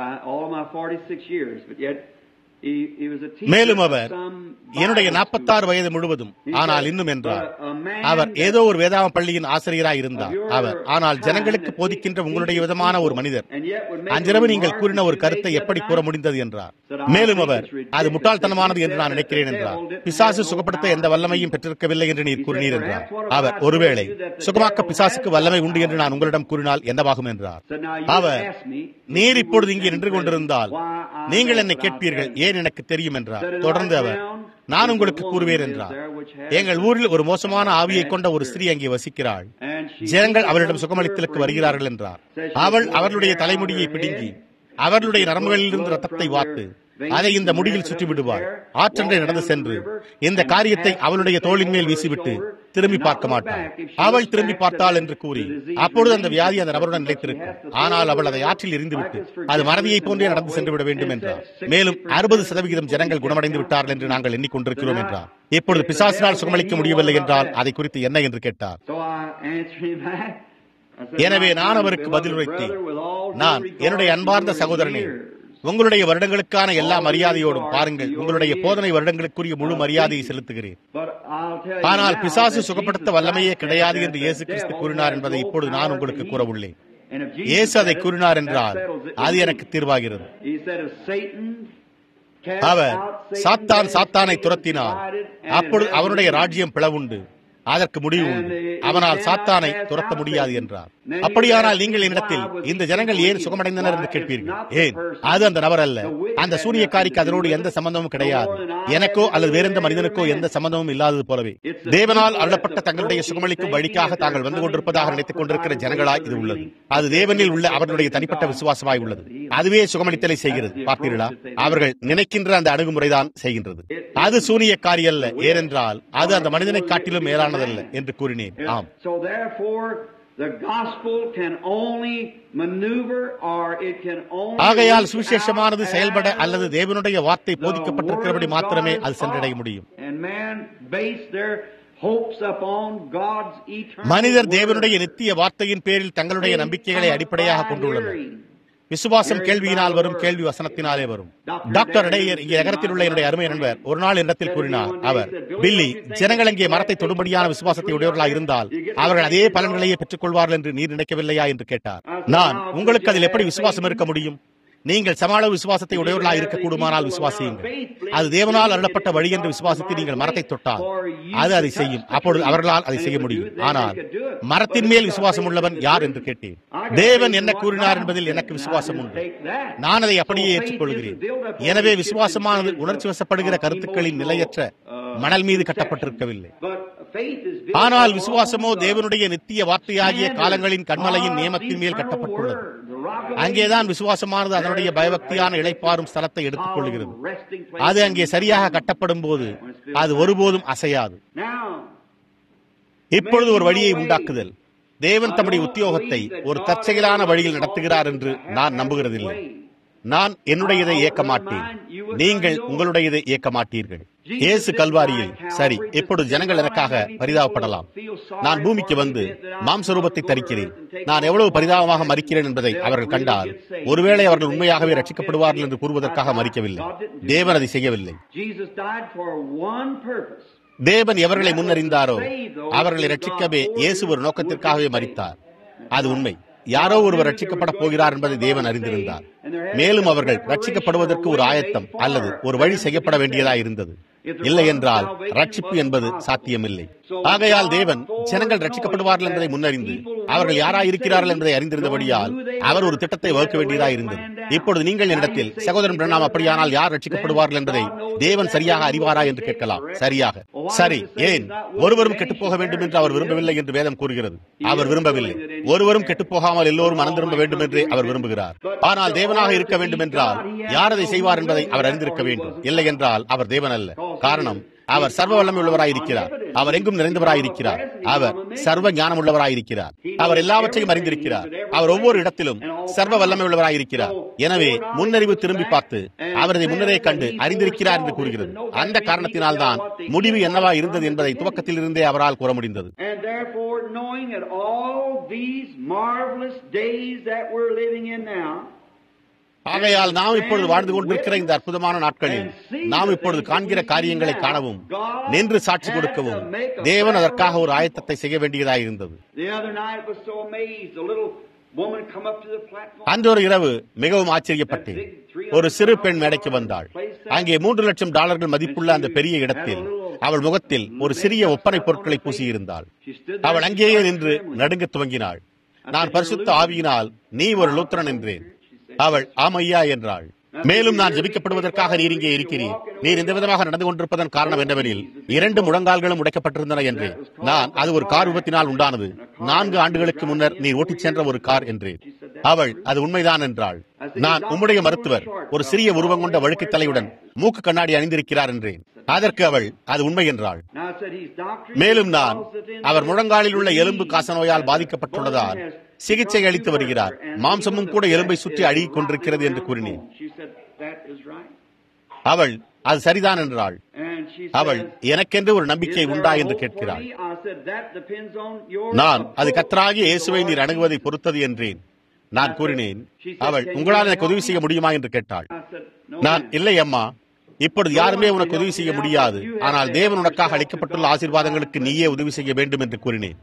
மேலும் அவர் என்னுடைய நாற்பத்தாறு வயது முழுவதும் ஆனால் இன்னும் என்றார் அவர் ஏதோ ஒரு வேதாம பள்ளியின் ஆசிரியராக இருந்தார் அவர் ஆனால் ஜனங்களுக்கு போதிக்கின்ற உங்களுடைய விதமான ஒரு மனிதர் அன்றிரவு நீங்கள் கூறின ஒரு கருத்தை எப்படி கூற முடிந்தது என்றார் மேலும் அவர் அது முட்டாள்தனமானது என்று நான் நினைக்கிறேன் என்றார் பிசாசு சுகப்படுத்த எந்த வல்லமையும் பெற்றிருக்கவில்லை என்று நீர் கூறினீர் என்றார் அவர் ஒருவேளை சுகமாக்க பிசாசுக்கு வல்லமை உண்டு என்று நான் உங்களிடம் கூறினால் என்னவாகும் என்றார் அவர் நீர் இப்பொழுது இங்கே நின்று கொண்டிருந்தால் நீங்கள் என்னை கேட்பீர்கள் ஏன் எனக்கு தெரியும் என்றார் தொடர்ந்து அவர் நான் உங்களுக்கு கூறுவேன் என்றார் எங்கள் ஊரில் ஒரு மோசமான ஆவியை கொண்ட ஒரு ஸ்திரீ அங்கே வசிக்கிறாள் ஜனங்கள் அவளிடம் சுகமளித்தலுக்கு வருகிறார்கள் என்றார் அவள் அவர்களுடைய தலைமுடியை பிடுங்கி அவர்களுடைய நரம்புகளிலிருந்து ரத்தத்தை வாத்து அதை இந்த முடியில் சுற்றி விடுவாள் ஆற்றண்டை நடந்து சென்று இந்த காரியத்தை அவளுடைய தோளின் மேல் வீசிவிட்டு திரும்பி பார்க்க மாட்டாள் அவள் திரும்பி பார்த்தாள் என்று கூறி அப்பொழுது அந்த வியாதி அந்த நபருடன் நிலைத்திருக்கும் ஆனால் அவள் அதை ஆற்றில் எரிந்துவிட்டு அது மறதியை போன்றே நடந்து சென்று விட வேண்டும் என்றார் மேலும் அறுபது சதவிகிதம் ஜனங்கள் குணமடைந்து விட்டார்கள் என்று நாங்கள் எண்ணிக்கொண்டிருக்கிறோம் என்றார் இப்பொழுது பிசாசினால் சுகமளிக்க முடியவில்லை என்றால் அதை குறித்து என்ன என்று கேட்டார் எனவே நான் அவருக்கு பதில் உரைத்தேன் நான் என்னுடைய அன்பார்ந்த சகோதரனே உங்களுடைய வருடங்களுக்கான எல்லா மரியாதையோடும் பாருங்கள் உங்களுடைய போதனை வருடங்களுக்குரிய முழு மரியாதையை செலுத்துகிறேன் ஆனால் பிசாசு சுகப்படுத்த வல்லமையே கிடையாது என்று இயேசு கிறிஸ்து கூறினார் என்பதை இப்பொழுது நான் உங்களுக்கு கூற உள்ளேன் இயேசு அதை கூறினார் என்றால் அது எனக்கு தீர்வாகிறது அவர் சாத்தான் சாத்தானை துரத்தினார் அப்பொழுது அவனுடைய ராஜ்யம் பிளவுண்டு அதற்கு முடிவு உண்டு அவனால் சாத்தானை துரத்த முடியாது என்றார் அப்படியானால் நீங்கள் என்னிடத்தில் இந்த ஜனங்கள் ஏன் சுகமடைந்தனர் என்று கேட்பீர்கள் ஏன் அது அந்த நபர் அல்ல அந்த சூரியக்காரிக்கு அதனோடு எந்த சம்பந்தமும் கிடையாது எனக்கோ அல்லது வேறெந்த மனிதனுக்கோ எந்த சம்பந்தமும் இல்லாதது போலவே தேவனால் அருளப்பட்ட தங்களுடைய சுகமளிக்கும் வழிக்காக தாங்கள் வந்து கொண்டிருப்பதாக நினைத்துக் கொண்டிருக்கிற ஜனங்களாய் இது உள்ளது அது தேவனில் உள்ள அவர்களுடைய தனிப்பட்ட விசுவாசமாய் உள்ளது அதுவே சுகமளித்தலை செய்கிறது பார்த்தீர்களா அவர்கள் நினைக்கின்ற அந்த அணுகுமுறைதான் செய்கின்றது அது சூனியக்காரி அல்ல ஏனென்றால் அது அந்த மனிதனை காட்டிலும் மேலானதல்ல என்று கூறினேன் ஆம் The gospel can only maneuver or it can only ஆகையால் சுவிசேஷமானது செயல்பட அல்லது தேவனுடைய வார்த்தை போதிக்கப்பட்டிருக்கிறபடி மாத்திரமே அது சென்றடைய முடியும் and man base their hopes upon God's eternal மனிதர் தேவனுடைய நித்திய வார்த்தையின் பேரில் தங்களுடைய நம்பிக்கைகளை அடிப்படையாக கொண்டுள்ளனர் விசுவாசம் கேள்வியினால் வரும் கேள்வி வசனத்தினாலே வரும் டாக்டர் இடையர் இங்கே நகரத்தில் உள்ள என்னுடைய அருமை நண்பர் ஒரு நாள் இடத்தில் கூறினார் அவர் பில்லி ஜனங்கள் இங்கே மரத்தை தொடும்படியான விசுவாசத்தை உடையவர்களாக இருந்தால் அவர்கள் அதே பலன்களையே பெற்றுக் கொள்வார்கள் என்று நீர் நினைக்கவில்லையா என்று கேட்டார் நான் உங்களுக்கு அதில் எப்படி விசுவாசம் இருக்க முடியும் நீங்கள் சமாள விசுவாசத்தை உடையவர்களாக இருக்கக்கூடுமானால் விசுவாசியுங்கள் அது தேவனால் அருளப்பட்ட வழி என்று விசுவாசித்து நீங்கள் மரத்தை தொட்டால் அது அதை செய்யும் அப்பொழுது அவர்களால் அதை செய்ய முடியும் ஆனால் மரத்தின் மேல் விசுவாசம் உள்ளவன் யார் என்று கேட்டேன் தேவன் என்ன கூறினார் என்பதில் எனக்கு விசுவாசம் உண்டு நான் அதை அப்படியே ஏற்றுக்கொள்கிறேன் எனவே விசுவாசமானது உணர்ச்சி வசப்படுகிற கருத்துக்களின் நிலையற்ற மணல் மீது கட்டப்பட்டிருக்கவில்லை ஆனால் விசுவாசமோ தேவனுடைய நித்திய வார்த்தையாகிய காலங்களின் கண்மலையின் நியமத்தின் மேல் கட்டப்பட்டுள்ளது அங்கேதான் விசுவாசமானது அதனுடைய பயபக்தியான இழைப்பாரும் ஸ்தலத்தை எடுத்துக் கொள்கிறது அது அங்கே சரியாக கட்டப்படும் போது அது ஒருபோதும் அசையாது இப்பொழுது ஒரு வழியை உண்டாக்குதல் தேவன் தம்முடைய உத்தியோகத்தை ஒரு தற்செயலான வழியில் நடத்துகிறார் என்று நான் நம்புகிறதில்லை நான் என்னுடையதை ஏற்க மாட்டேன் நீங்கள் உங்களுடையதை ஏற்க மாட்டீர்கள் இயேசு கல்வாரியில் சரி இப்பொழுது ஜனங்கள் எனக்காக பரிதாபப்படலாம் நான் பூமிக்கு வந்து மாம்சரூபத்தை தரிக்கிறேன் நான் எவ்வளவு பரிதாபமாக மறிக்கிறேன் என்பதை அவர்கள் கண்டால் ஒருவேளை அவர்கள் உண்மையாகவே ரட்சிக்கப்படுவார்கள் என்று கூறுவதற்காக மறிக்கவில்லை தேவன் அதை செய்யவில்லை தேவன் எவர்களை முன்னறிந்தாரோ அவர்களை ரட்சிக்கவே இயேசு ஒரு நோக்கத்திற்காகவே மறித்தார் அது உண்மை யாரோ ஒருவர் ரட்சிக்கப்பட போகிறார் என்பதை தேவன் அறிந்திருந்தார் மேலும் அவர்கள் ரட்சிக்கப்படுவதற்கு ஒரு ஆயத்தம் அல்லது ஒரு வழி செய்யப்பட வேண்டியதாக இருந்தது இல்லை என்றால் ரட்சிப்பு என்பது சாத்தியமில்லை ஆகையால் தேவன் ஜனங்கள் ரட்சிக்கப்படுவார்கள் என்பதை முன்னறிந்து அவர்கள் யாராயிருக்கிறார்கள் என்பதை அறிந்திருந்தபடியால் அவர் ஒரு திட்டத்தை வகுக்க வேண்டியதாக இருந்தது இப்பொழுது நீங்கள் என்னிடத்தில் சகோதரன் பிரணாம் அப்படியானால் யார் ரட்சிக்கப்படுவார்கள் என்பதை தேவன் சரியாக அறிவாரா என்று கேட்கலாம் சரியாக சரி ஏன் ஒருவரும் கெட்டுப்போக வேண்டும் என்று அவர் விரும்பவில்லை என்று வேதம் கூறுகிறது அவர் விரும்பவில்லை ஒருவரும் கெட்டுப்போகாமல் எல்லோரும் மனம் திரும்ப வேண்டும் என்று அவர் விரும்புகிறார் ஆனால் தேவனாக இருக்க வேண்டும் என்றால் யார் அதை செய்வார் என்பதை அவர் அறிந்திருக்க வேண்டும் இல்லை என்றால் அவர் தேவன் அல்ல காரணம் அவர் சர்வ வல்லமை உள்ளவராயிருக்கிறார் அவர் எங்கும் நிறைந்தவராயிருக்கிறார் அவர் சர்வ ஞானம் உள்ளவராயிருக்கிறார் அவர் எல்லாவற்றையும் அறிந்திருக்கிறார் அவர் ஒவ்வொரு இடத்திலும் சர்வ வல்லமை உள்ளவராயிருக்கிறார் எனவே முன்னறிவு திரும்பி பார்த்து அவர் இதை முன்னரே கண்டு அறிந்திருக்கிறார் என்று கூறுகிறது அந்த காரணத்தினால் தான் முடிவு என்னவா இருந்தது என்பதை துவக்கத்தில் இருந்தே அவரால் கூற முடிந்தது And therefore, knowing that all these marvelous days that we're living in now, ஆகையால் நாம் இப்பொழுது வாழ்ந்து கொண்டிருக்கிற இந்த அற்புதமான நாட்களில் நாம் இப்பொழுது காண்கிற காரியங்களை காணவும் நின்று சாட்சி கொடுக்கவும் தேவன் அதற்காக ஒரு ஆயத்தத்தை செய்ய வேண்டியதாக இருந்தது the other night was so amazed. A little woman come up to the platform. அன்று ஒரு இரவு மிகவும் ஆச்சரியப்பட்டேன் ஒரு சிறு பெண் மேடைக்கு வந்தாள் அங்கே மூன்று லட்சம் டாலர்கள் மதிப்புள்ள அந்த பெரிய இடத்தில் அவள் முகத்தில் ஒரு சிறிய ஒப்பனை பொருட்களை பூசியிருந்தாள் அவள் அங்கேயே நின்று நடுங்க துவங்கினாள் நான் பரிசுத்த ஆவியினால் நீ ஒரு லூத்திரன் என்றேன் அவள் ஆமையா என்றாள் மேலும் நான் ஜெபிக்கப்படுவதற்காக நீர் இங்கே இருக்கிறீர் நீர் இந்த விதமாக நடந்து கொண்டிருப்பதன் காரணம் என்னவெனில் இரண்டு முழங்கால்களும் உடைக்கப்பட்டிருந்தன என்று நான் அது ஒரு கார் விபத்தினால் உண்டானது நான்கு ஆண்டுகளுக்கு முன்னர் நீர் ஓட்டிச் சென்ற ஒரு கார் என்றேன் அவள் அது உண்மைதான் என்றாள் நான் உம்முடைய மருத்துவர் ஒரு சிறிய உருவம் கொண்ட வழுக்கு தலையுடன் மூக்கு கண்ணாடி அணிந்திருக்கிறார் என்றேன் அதற்கு அவள் அது உண்மை என்றாள் மேலும் நான் அவர் முழங்காலில் உள்ள எலும்பு காச நோயால் பாதிக்கப்பட்டுள்ளதால் சிகிச்சை அளித்து வருகிறார் மாம்சமும் கூட எலும்பை சுற்றி அழுகிக் கொண்டிருக்கிறது என்று கூறினேன் அவள் அது சரிதான் என்றாள் அவள் எனக்கென்று ஒரு நம்பிக்கை உண்டா என்று கேட்கிறாள் நான் அது கத்தராகிய இயேசுவை நீர் அணுகுவதை பொறுத்தது என்றேன் நான் கூறினேன் அவள் உங்களால் எனக்கு உதவி செய்ய முடியுமா என்று கேட்டாள் நான் இல்லை அம்மா இப்பொழுது யாருமே உனக்கு உதவி செய்ய முடியாது ஆனால் தேவன் உனக்காக அளிக்கப்பட்டுள்ள ஆசீர்வாதங்களுக்கு நீயே உதவி செய்ய வேண்டும் என்று கூறினேன்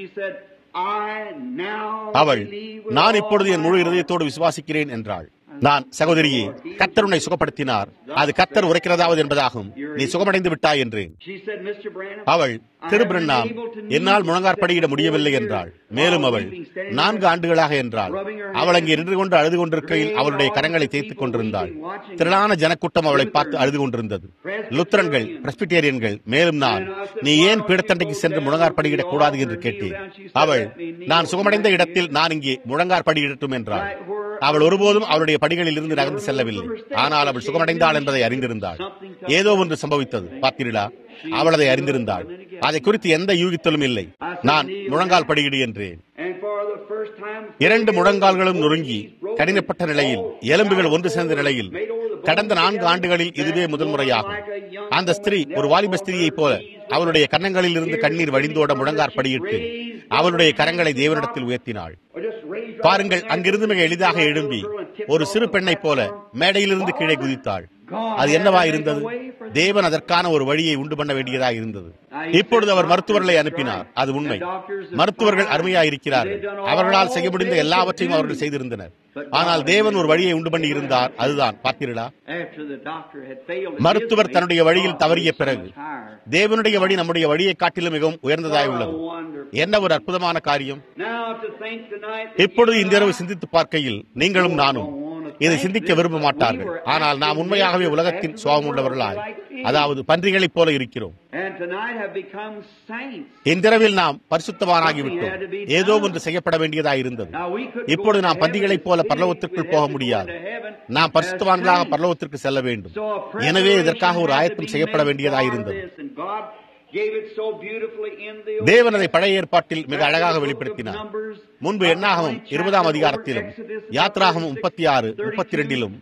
அவள் நான் இப்பொழுது என் முழு இருதயத்தோடு விசுவாசிக்கிறேன் என்றாள் நான் சகோதரியே கத்தர் உன்னை சுகப்படுத்தினார் அது கத்தர் உரைக்கிறதாவது என்பதாகும் நீ சுகமடைந்து விட்டாய் என்றேன் அவள் திரு பிரண்ணாம் என்னால் முழங்காற்படியிட முடியவில்லை என்றாள் மேலும் அவள் நான்கு ஆண்டுகளாக என்றாள் அவள் அங்கே நின்று கொண்டு அழுது கொண்டிருக்கையில் அவளுடைய கரங்களை தேய்த்துக் கொண்டிருந்தாள் திரளான ஜனக்கூட்டம் அவளை பார்த்து அழுது கொண்டிருந்தது லுத்திரன்கள் பிரஸ்பிட்டேரியன்கள் மேலும் நான் நீ ஏன் பீடத்தண்டைக்கு சென்று முழங்காற்படியிடக் கூடாது என்று கேட்டேன் அவள் நான் சுகமடைந்த இடத்தில் நான் இங்கே முழங்காற்படியிடட்டும் என்றாள் அவள் ஒருபோதும் அவளுடைய படிகளில் இருந்து நகர்ந்து செல்லவில்லை ஆனால் அவள் சுகமடைந்தாள் என்பதை அறிந்திருந்தாள் ஏதோ ஒன்று சம்பவித்தது பார்த்தீர்களா அவள் அதை அறிந்திருந்தாள் அதை குறித்து எந்த யூகித்தலும் இல்லை நான் முழங்கால் படியிடு என்றேன் இரண்டு முழங்கால்களும் நொறுங்கி கடினப்பட்ட நிலையில் எலும்புகள் ஒன்று சேர்ந்த நிலையில் கடந்த நான்கு ஆண்டுகளில் இதுவே முதல் முறையாகும் அந்த ஸ்திரீ ஒரு வாலிப ஸ்திரீயைப் போல அவளுடைய கன்னங்களில் இருந்து கண்ணீர் வழிந்தோட முழங்கார் படியிட்டு அவளுடைய கரங்களை தேவனிடத்தில் உயர்த்தினாள் பாருங்கள் அங்கிருந்து மிக எளிதாக எழும்பி ஒரு சிறு பெண்ணைப் போல மேடையிலிருந்து கீழே குதித்தாள் அது என்னவா இருந்தது தேவன் அதற்கான ஒரு வழியை உண்டு பண்ண வேண்டியதாக இருந்தது இப்பொழுது அவர் மருத்துவர்களை அனுப்பினார் அது உண்மை மருத்துவர்கள் அருமையா இருக்கிறார்கள் அவர்களால் செய்ய முடிந்த எல்லாவற்றையும் அவர்கள் செய்திருந்தனர் ஆனால் தேவன் ஒரு வழியை உண்டு பண்ணி இருந்தார் அதுதான் பார்த்தீர்களா மருத்துவர் தன்னுடைய வழியில் தவறிய பிறகு தேவனுடைய வழி நம்முடைய வழியை காட்டிலும் மிகவும் உயர்ந்ததாய் உள்ளது என்ன ஒரு அற்புதமான காரியம் இப்பொழுது இந்த இரவு சிந்தித்து பார்க்கையில் நீங்களும் நானும் இதை சிந்திக்க விரும்ப மாட்டார்கள் ஆனால் நாம் உண்மையாகவே உலகத்தின் சுவாபம் உள்ளவர்களாய் அதாவது பன்றிகளைப் போல இருக்கிறோம் இந்திரவில் நாம் பரிசுத்தவானாகிவிட்டோம் ஏதோ ஒன்று செய்யப்பட வேண்டியதாக இருந்தது இப்பொழுது நாம் பன்றிகளைப் போல பரலோகத்திற்குள் போக முடியாது நாம் பரிசுத்தவான்களாக பரலோகத்திற்கு செல்ல வேண்டும் எனவே இதற்காக ஒரு ஆயத்தம் செய்யப்பட வேண்டியதாக இருந்தது தேவன் அதை பழைய ஏற்பாட்டில் மிக அழகாக வெளிப்படுத்தினார் முன்பு எண்ணாகவும் இருபதாம் அதிகாரத்திலும் யாத்ராகவும் முப்பத்தி ஆறு முப்பத்தி இரண்டிலும்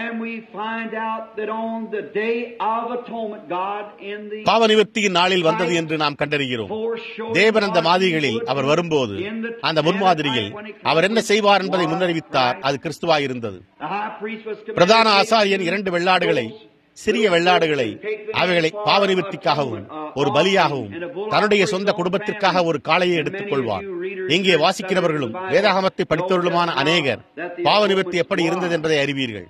பாவ நிவர்த்தியின் நாளில் வந்தது என்று நாம் கண்டறிகிறோம் தேவன் அந்த மாதிரிகளில் அவர் வரும்போது அந்த முன்மாதிரியில் அவர் என்ன செய்வார் என்பதை முன்னறிவித்தார் அது கிறிஸ்துவாயிருந்தது பிரதான ஆசாரியன் இரண்டு வெள்ளாடுகளை சிறிய வெள்ளாடுகளை அவைகளை பாவ நிவர்த்திக்காகவும் ஒரு பலியாகவும் தன்னுடைய சொந்த குடும்பத்திற்காக ஒரு காளையை எடுத்துக் கொள்வார் இங்கே வாசிக்கிறவர்களும் வேதாகமத்தை படித்தவர்களுமான அநேகர் பாவ நிவர்த்தி எப்படி இருந்தது என்பதை அறிவீர்கள்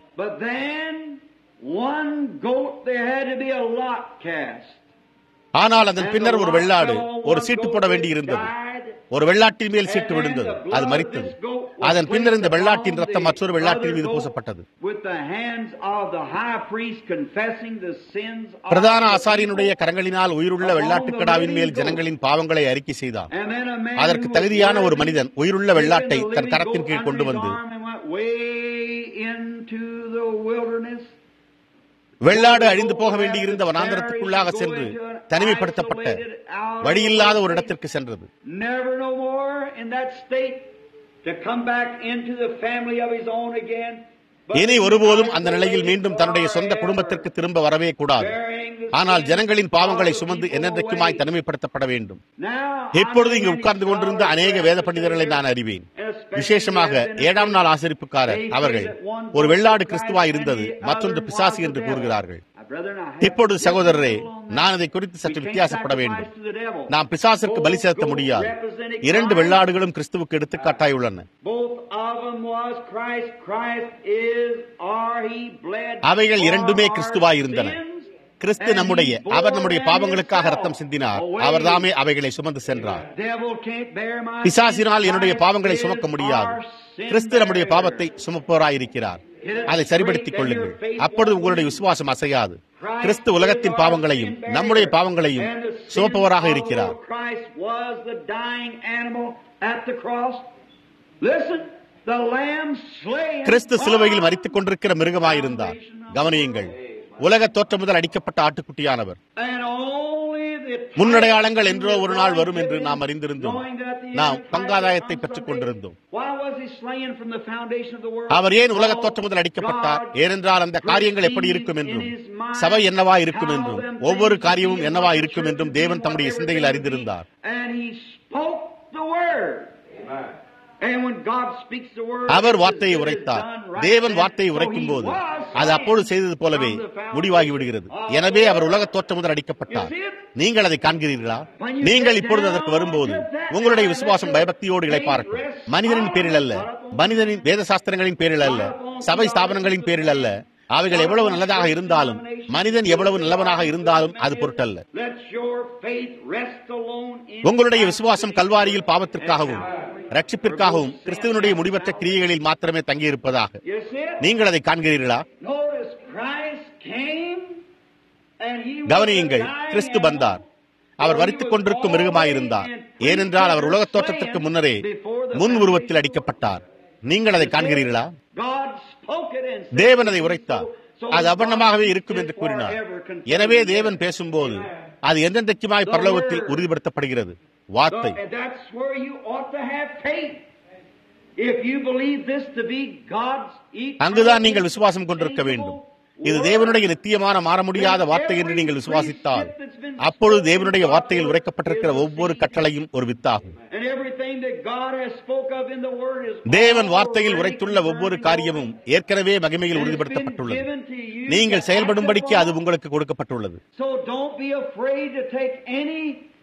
ஆனால் அதன் பின்னர் ஒரு வெள்ளாடு ஒரு சீட்டு போட வேண்டி இருந்தது ஒரு வெள்ளாட்டின் மேல் சீட்டு விழுந்தது அது மறித்தது அதன் பின்னர் இந்த வெள்ளாட்டின் ரத்தம் மற்றொரு வெள்ளாட்டின் மீது பூசப்பட்டது பிரதான ஆசாரியனுடைய கரங்களினால் உயிருள்ள வெள்ளாட்டுக்கடாவின் மேல் ஜனங்களின் பாவங்களை அறிக்கை செய்தார் அதற்கு தகுதியான ஒரு மனிதன் உயிருள்ள வெள்ளாட்டை தன் கரத்தின் கீழ் கொண்டு வந்து வெள்ளாடு அழிந்து போக வேண்டியிருந்த வனாந்தரத்துக்குள்ளாக சென்று தனிமைப்படுத்தப்பட்ட வழியில்லாத ஒரு இடத்திற்கு சென்றது இனி ஒருபோதும் அந்த நிலையில் மீண்டும் தன்னுடைய சொந்த குடும்பத்திற்கு திரும்ப வரவே கூடாது ஆனால் ஜனங்களின் பாவங்களை சுமந்து என்னென்றைக்குமாய் தனிமைப்படுத்தப்பட வேண்டும் இப்பொழுது இங்கு உட்கார்ந்து கொண்டிருந்த அநேக வேத பண்டிதர்களை நான் அறிவேன் விசேஷமாக ஏழாம் நாள் ஆசிரிப்புக்காரர் அவர்கள் ஒரு வெள்ளாடு கிறிஸ்துவா இருந்தது மற்றொன்று பிசாசு என்று கூறுகிறார்கள் இப்பொழுது சகோதரரே நான் இதை குறித்து சற்று வித்தியாசப்பட வேண்டும் நாம் பிசாசிற்கு பலி செலுத்த முடியாது இரண்டு வெள்ளாடுகளும் கிறிஸ்துவுக்கு எடுத்துக்காட்டாய் உள்ளன அவைகள் இரண்டுமே கிறிஸ்துவாய் இருந்தன கிறிஸ்து நம்முடைய அவர் நம்முடைய பாவங்களுக்காக ரத்தம் சிந்தினார் அவர் தாமே அவைகளை சுமந்து சென்றார் பிசாசினால் என்னுடைய பாவங்களை சுமக்க முடியாது கிறிஸ்து நம்முடைய பாவத்தை சுமப்போராயிருக்கிறார் அதை சரிபடுத்திக் கொள்ளுங்கள் அப்பொழுது உங்களுடைய விசுவாசம் அசையாது கிறிஸ்து உலகத்தின் பாவங்களையும் நம்முடைய பாவங்களையும் சுமப்பவராக இருக்கிறார் Christ was the dying animal at the cross. Listen, the lamb slain. கிறிஸ்து சிலுவையில் மறித்துக் கொண்டிருக்கிற மிருகமாயிருந்தார் கவனியுங்கள் உலக தோற்றம் முதல் அடிக்கப்பட்ட ஆட்டுக்குட்டியானவர் And only the முன்னடையாளங்கள் என்றோ ஒரு நாள் வரும் என்று நாம் அறிந்திருந்தோம் நாம் பங்காதாயத்தை பெற்றுக் கொண்டிருந்தோம் Why was he slain from the foundation of the world? அவர் ஏன் உலக தோற்றம் முதல் அடிக்கப்பட்டார் ஏனென்றால் அந்த காரியங்கள் எப்படி இருக்கும் என்றும் சபை என்னவா இருக்கும் என்றும் ஒவ்வொரு காரியமும் என்னவா இருக்கும் என்றும் தேவன் தம்முடைய சிந்தையில் அறிந்திருந்தார் And he spoke the word. And when God speaks the word, our it is- வார்த்தையை it is உரைத்தார் done right தேவன் then. வார்த்தையை So உரைக்கும் he போது was அது அப்பொழுது செய்தது போலவே from the foundation முடிவாகி விடுகிறது எனவே அவர் உலக தோற்றம் முதல் அடிக்கப்பட்டார் நீங்கள் அதை காண்கிறீர்களா நீங்கள் இப்பொழுது அதற்கு வரும்போது உங்களுடைய விசுவாசம் பயபக்தியோடு இழைப்பார்கள் மனிதனின் பேரில் அல்ல மனிதனின் வேத சாஸ்திரங்களின் பேரில் அல்ல சபை ஸ்தாபனங்களின் பேரில் அல்ல அவைகள் எவ்வளவு நல்லதாக இருந்தாலும் மனிதன் எவ்வளவு நல்லவனாக இருந்தாலும் அது பொருட்டல்ல Let your faith rest alone in உங்களுடைய விசுவாசம் கல்வாரியில் பாவத்திற்காகவும் ரட்சிப்பிற்காகவும் கிறிஸ்துவனுடைய முடிவற்ற கிரியைகளில் மாத்திரமே தங்கியிருப்பதாக You see it? நீங்கள் அதை காண்கிறீர்களா Notice Christ came and he was கவனியுங்கள் the dying கிறிஸ்து animal. வந்தார் அவர் வரித்துக் கொண்டிருக்கும் மிருகமாயிருந்தார் ஏனென்றால் அவர் உலகத் தோற்றத்திற்கு முன்னரே முன் உருவத்தில் அடிக்கப்பட்டார் நீங்கள் அதை காண்கிறீர்களா God spoke it and said தேவன் அதை it. உரைத்தார் So- so அது அவர்ணமாகவே இருக்கும் God என்று is கூறினார் forever confirmed. எனவே தேவன் பேசும்போது அது எந்தெந்தைக்குமாய் பரலோகத்தில் உறுதிப்படுத்தப்படுகிறது வார்த்தை So, and that's where you ought to have faith. If you believe this to be God's eternal, அங்குதான் நீங்கள் விசுவாசம் கொண்டிருக்க வேண்டும் இது தேவனுடைய நித்தியமான மாற முடியாத வார்த்தை என்று நீங்கள் விசுவாசித்தால் அப்பொழுது தேவனுடைய வார்த்தையில் உரைக்கப்பட்டிருக்கிற ஒவ்வொரு கட்டளையும் ஒரு வித்தாகும் And everything that God has spoke of in the word is தேவன் வார்த்தையில் already உரைத்துள்ள ஒவ்வொரு காரியமும் ஏற்கனவே மகிமையில் And it's been உறுதிப்படுத்தப்பட்டுள்ளது given to you நீங்கள் to செயல்படும்படிக்கு act அது upon. உங்களுக்கு கொடுக்கப்பட்டுள்ளது So don't be afraid to take any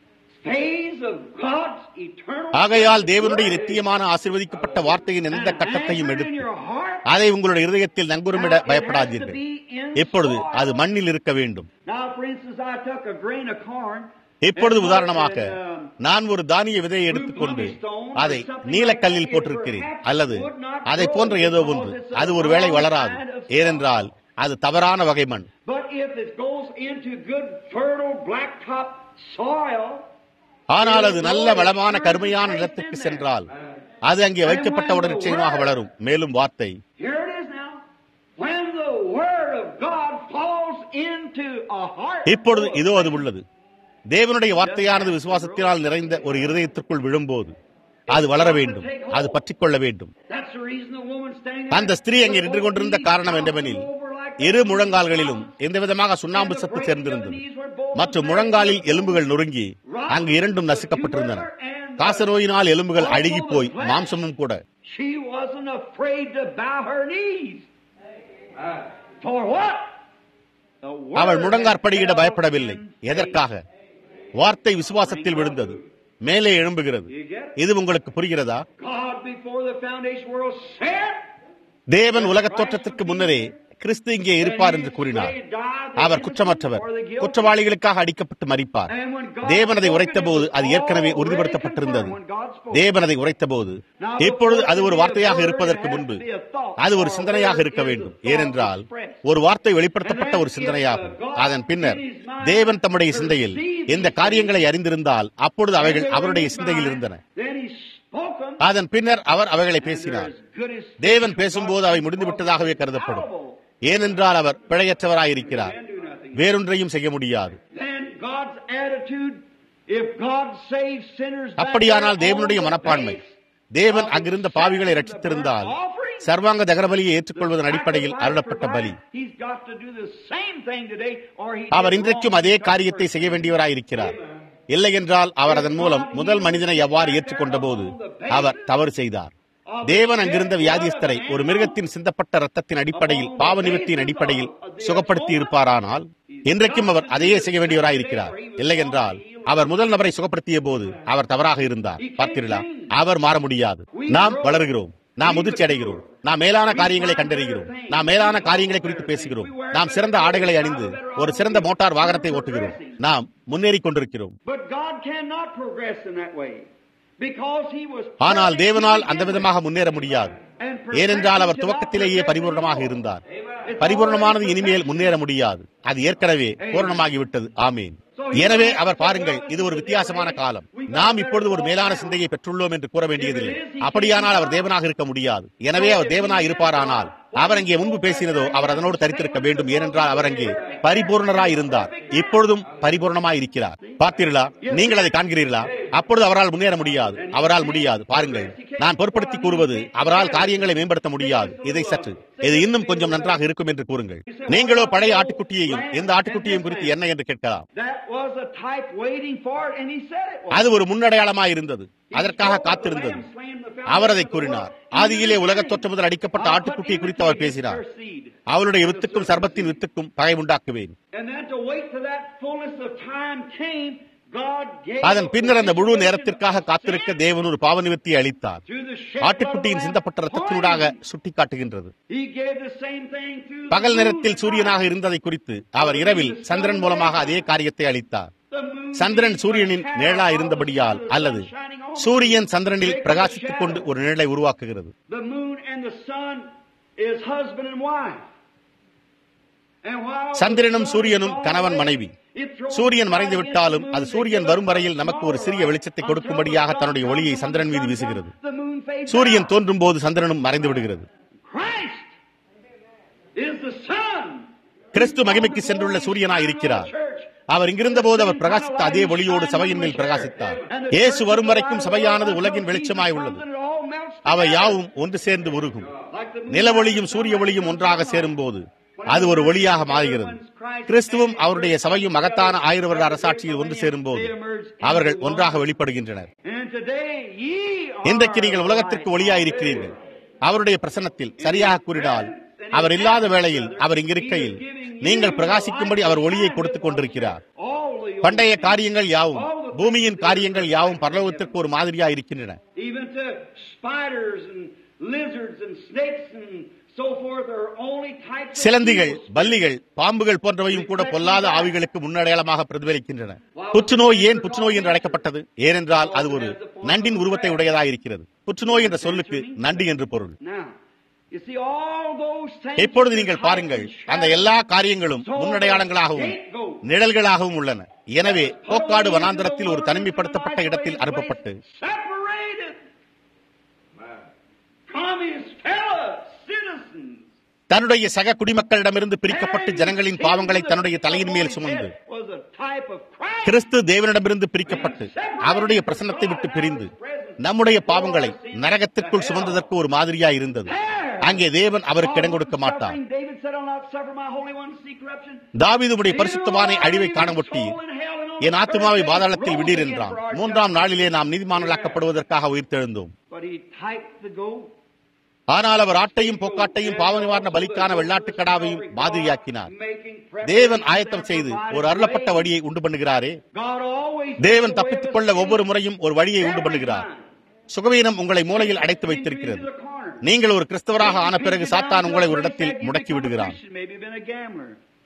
phase of God's eternal ஆகையால் தேவனுடைய நித்தியமான ஆசீர்வதிக்கப்பட்ட வார்த்தையின் எந்த கட்டத்தையும் Anchor it in எடுத்து your heart. அதை உங்களுடைய இருதயத்தில் நங்குருமிட Now, it has to பயப்படாதீர்கள் be in எப்பொழுது soil. அது மண்ணில் இருக்க வேண்டும் Now, for instance, I took a grain of corn. இப்பொழுது and உதாரணமாக put it, um, நான் ஒரு தானிய விதையை எடுத்துக்கொண்டு அதை நீலக்கல்லில் போட்டிருக்கிறேன் அல்லது அதை போன்ற ஏதோ ஒன்று அது ஒரு வேளை வளராது ஏனென்றால் அது தவறான வகை மண் But if it goes into good, fertile, blacktop soil, ஆனால் அது நல்ல வளமான கருமையான நிலத்துக்கு சென்றால் அது அங்கே வைக்கப்பட்டவுடன் நிச்சயமாக வளரும் மேலும் வார்த்தை here it is now. When the Word of God falls into a heart, இப்பொழுது இதோ அது உள்ளது தேவனுடைய வார்த்தையானது விசுவாசத்தினால் நிறைந்த ஒரு இருதயத்திற்குள் விழும்போது அது வளர வேண்டும் அது பற்றிக்கொள்ள வேண்டும் that's the reason the woman standing அந்த ஸ்திரீ அங்கே நின்று கொண்டிருந்த காரணம் என்னவெனில் இரு முழங்கால்களிலும் எந்த விதமாக சுண்ணாம்பு சத்து சேர்ந்திருந்தது மற்றும் முழங்காலில் எலும்புகள் நொறுங்கி அங்கு இரண்டும் நசுக்கப்பட்டிருந்தன காசநோயினால் எலும்புகள் அழுகி போய் மாம்சமும் கூட She wasn't afraid to bow her knees. For what? The word அவள் முழங்காற்படியிட fell பயப்படவில்லை in எதற்காக வார்த்தை விசுவாசத்தில் விழுந்தது மேலே எழும்புகிறது இது உங்களுக்கு புரிகிறதா God before the foundation world said, தேவன் உலகத் தோற்றத்திற்கு முன்னரே கிறிஸ்து இங்கே இருப்பார் என்று கூறினார் அவர் குற்றமற்றவர் குற்றவாளிகளுக்காக அடிக்கப்பட்டு மறிப்பார் தேவன் அதை உரைத்தபோது அது ஏற்கனவே உறுதிப்படுத்தப்பட்டிருந்தது தேவன் அதை உரைத்தபோது இப்பொழுது அது ஒரு வார்த்தையாக இருப்பதற்கு முன்பு அது ஒரு சிந்தனையாக இருக்க வேண்டும் ஏனென்றால் ஒரு வார்த்தை வெளிப்படுத்தப்பட்ட ஒரு சிந்தனையாகும் அதன் பின்னர் தேவன் தம்முடைய சிந்தையில் இந்த காரியங்களை அறிந்திருந்தால் அப்பொழுது அவைகள் அவருடைய சிந்தையில் இருந்தன Then he spoke them. அதன் பின்னர் அவர் அவைகளை பேசினார் தேவன் பேசும்போது அவை முடிந்துவிட்டதாகவே கருதப்படும் ஏனென்றால் அவர் பிழையற்றவராயிருக்கிறார் வேறொன்றையும் செய்ய முடியாது Then God's attitude, if God saves sinners, that அப்படியானால் they're தேவனுடைய on the மனப்பான்மை base தேவன் of அங்கிருந்த the பாவிகளை sacrifice ரட்சித்திருந்தால் of the offering, சர்வாங்க தகரபலியை ஏற்றுக்கொள்வதன் அடிப்படையில் அருளப்பட்ட பலி He's got to do the same thing today, or he our did இன்றைக்கும் wrong. அதே காரியத்தை செய்ய வேண்டியவராயிருக்கிறார் இல்லை என்றால் அவர் அதன் மூலம் முதல் மனிதனை எவ்வாறு ஏற்றுக்கொண்ட போது அவர் தவறு செய்தார் தேவன் அங்கிருந்த வியாதிஸ்தரை ஒரு மிருகத்தின் சிந்தப்பட்ட ரத்தத்தின் அடிப்படையில் பாவ நிவர்த்தியின் அடிப்படையில் சுகப்படுத்தி இருப்பாரானால் இன்றைக்கும் அவர் அதையே செய்ய வேண்டியவராயிருக்கிறார் இல்லை என்றால் அவர் முதல் நபரை சுகப்படுத்திய போது அவர் தவறாக இருந்தார் பார்த்தீர்களா அவர் மாற முடியாது நாம் வளர்கிறோம் நாம் முதிர்ச்சி அடைகிறோம் நாம் மேலான காரியங்களை கண்டறிகிறோம் நாம் மேலான காரியங்களை குறித்து பேசுகிறோம் நாம் சிறந்த ஆடைகளை அணிந்து ஒரு சிறந்த மோட்டார் வாகனத்தை ஓட்டுகிறோம் நாம் முன்னேறி கொண்டிருக்கிறோம் But God cannot progress in that way. Because he was ஆனால் perfect தேவனால் to அந்த begin with. விதமாக முன்னேற முடியாது And perfect ஏனென்றால் அவர் to துவக்கத்திலேயே not பரிபூர்ணமாக perfect இருந்தார் It's பரிபூர்ணமானது already இனிமேல் perfect. முன்னேற முடியாது அது ஏற்கனவே பூரணமாகிவிட்டது ஆமீன் எனவே அவர் பாருங்கள் இது ஒரு வித்தியாசமான காலம் நாம் இப்பொழுது ஒரு மேலான சிந்தையை பெற்றுள்ளோம் என்று கூற வேண்டியதில்லை அப்படியானால் அவர் தேவனாக இருக்க முடியாது எனவே அவர் தேவனாக இருப்பாரானால் அவர் அங்கே முன்பு பேசினதோ அவர் அதனோடு தரித்திருக்க வேண்டும் ஏனென்றால் அவர் அங்கே பரிபூர்ணராய் இருந்தார் இப்பொழுதும் பரிபூர்ணமாய் இருக்கிறார் பார்த்தீர்களா நீங்கள் அதை காண்கிறீர்களா அப்பொழுது அவரால் முன்னேற முடியாது அவரால் முடியாது பாருங்கள் நான் பொருட்படுத்தி கூறுவது அவரால் காரியங்களை மேம்படுத்த முடியாது இதை சற்று இது இன்னும் கொஞ்சம் நன்றாக இருக்கும் என்று கூறுங்கள் நீங்களோ பழைய ஆட்டுக்குட்டியையும் எந்த ஆட்டுக்குட்டியையும் குறித்து என்ன என்று கேட்கலாம் That was a type waiting for it, and he said it was. அது ஒரு முன்னடையாளமாய் இருந்தது அதற்காக காத்திருந்தது அவர் அதை கூறினார் ஆதியிலே உலகத் தோற்றம் முதல் அடிக்கப்பட்ட ஆட்டுக்குட்டியை குறித்து அவர் பேசினார் அவளுடைய வித்துக்கும் சர்பத்தின் வித்துக்கும் பகை உண்டாக்குவேன் And then to wait till that fullness of time came, God gave அதன் பின்னர் அந்த முழு நேரத்திற்காக காத்திருக்க தேவன் ஒரு பாவ நிவர்த்தியை அளித்தார் through the shed ஆட்டுக்குட்டியின் blood of சிந்தப்பட்ட the Lamb, ரத்தத்தினூடாக சுட்டிக்காட்டுகின்றது He gave the same thing through the பகல் moon நேரத்தில் and சூரியனாக night. இருந்ததை குறித்து அவர் இரவில் சந்திரன் மூலமாக அதே காரியத்தை அளித்தார் The moon சந்திரன் being சூரியனின் a நிழலா shadow இருந்தபடியால் of the sun அல்லது shining on it. சூரியன் சந்திரனில் பிரகாசித்துக் கொண்டு ஒரு நிழலை உருவாக்குகிறது The moon and the sun is husband and wife. And while சந்திரனும் the sun சூரியனும் is கணவன் always- மனைவி it throws சூரியன் light மறைந்து against விட்டாலும் the அது moon, சூரியன் making வரும் it வரையில் நமக்கு ஒரு சிறிய வெளிச்சத்தை until கொடுக்கும்படியாக the தன்னுடைய sun ஒளியை comes, சந்திரன் மீது the sun வீசுகிறது comes, the moon fades சூரியன் out. தோன்றும் போது சந்திரனும் மறைந்து விடுகிறது Christ is the sun. கிறிஸ்து மகிமைக்கு சென்றுள்ள சூரியனாய் இருக்கிறார் அவர் இங்கிருந்த போது அவர் பிரகாசித்த அதே ஒளியோடு சபையின் மேல் பிரகாசித்தார் இயேசு வரும் வரைக்கும் சபையானது உலகின் வெளிச்சமாய் உள்ளது அவை யாவும் ஒன்று சேர்ந்து உருகும் நிலவொளியும் சூரிய ஒளியும் ஒன்றாக சேரும் போது அது ஒரு ஒளியாக மாறுகிறது கிறிஸ்துவும் அவருடைய சபையும் மகத்தான ஆயிரம் வருட அரசாட்சியில் ஒன்று சேரும் போது அவர்கள் ஒன்றாக வெளிப்படுகின்றனர் And today ye are இன்றைக்கு நீங்கள் உலகத்திற்கு ஒளியாய் இருக்கிறீர்கள் அவருடைய பிரசன்னத்தில் சரியாக கூறினால் அவர் இல்லாத வேளையில் அவர் இங்கிருக்கையில் நீங்கள் பிரகாசிக்கும்படி அவர் ஒளியை கொடுத்துக் கொண்டிருக்கிறார் all the பண்டைய காரியங்கள் யாவும் பூமியின் காரியங்கள் யாவும் பரலோகத்திற்கு ஒரு மாதிரியாக இருக்கின்றன even to spiders and lizards and snakes and so forth are only types of சிலந்திகள் evil பல்லிகள் பாம்புகள் போன்றவையும் கூட பொல்லாத ஆவிகளுக்கு முன்னடையாளமாக பிரதிபலிக்கின்றன புற்றுநோய் ஏன் புற்றுநோய் என்று அழைக்கப்பட்டது ஏனென்றால் அது ஒரு நண்டின் உருவத்தை உடையதாக இருக்கிறது புற்றுநோய் என்ற சொல்லுக்கு நண்டு என்று பொருள் Now, you see all those things இப்பொழுது நீங்கள் பாருங்கள் அந்த எல்லா காரியங்களும் முன்னடையாளங்களாகவும் நிழல்களாகவும் உள்ளன எனவே போக்காடு வனாந்தரத்தில் ஒரு தனிமைப்படுத்தப்பட்ட இடத்தில் அனுப்பப்பட்டு separated from his fellow citizens. தன்னுடைய சக குடிமக்களிடமிருந்து பிரிக்கப்பட்டு ஜனங்களின் பாவங்களை தன்னுடைய தலையின் மேல் சுமந்து was a type of Christ. கிறிஸ்து தேவனிடமிருந்து பிரிக்கப்பட்டு அவருடைய பிரசன்னத்தை விட்டு பிரிந்து நம்முடைய பாவங்களை நரகத்திற்குள் சுமந்ததற்கு ஒரு மாதிரியாய் இருந்தது அங்கே தேவன் அவருக்கு இடம் கொடுக்க மாட்டார் David said, I'll not suffer my Holy One to see corruption. தாவீதுடைய பரிசுத்தவானை அழிவை காண ஒட்டி என் ஆத்துமாவை பாதாளத்தில் விடீர் என்றான் மூன்றாம் நாளிலே நாம் நீதிமானலாக்கப்படுவதற்காக உயிர்த்தெழுந்தோம் But he typed the goat. ஆனால் அவர் ஆட்டையும் போக்காட்டையும் பாவ நிவாரண பலிக்கான வெள்ளாட்டுக் கடாவையும் மாதிரியாக்கினார் making தேவன் ஆயத்தம் செய்து ஒரு அருளப்பட்ட வழியை உண்டு பண்ணுகிறாரே God always தேவன் தப்பித்துக் கொள்ள ஒவ்வொரு முறையும் ஒரு வழியை உண்டு பண்ணுகிறார் சுகவீனம் உங்களை மூலையில் அடைத்து வைத்திருக்கிறது நீங்கள் ஒரு கிறிஸ்தவராக ஆன பிறகு சாத்தான் உங்களை ஒரு இடத்தில் முடக்கி விடுகிறான் Maybe been a gambler.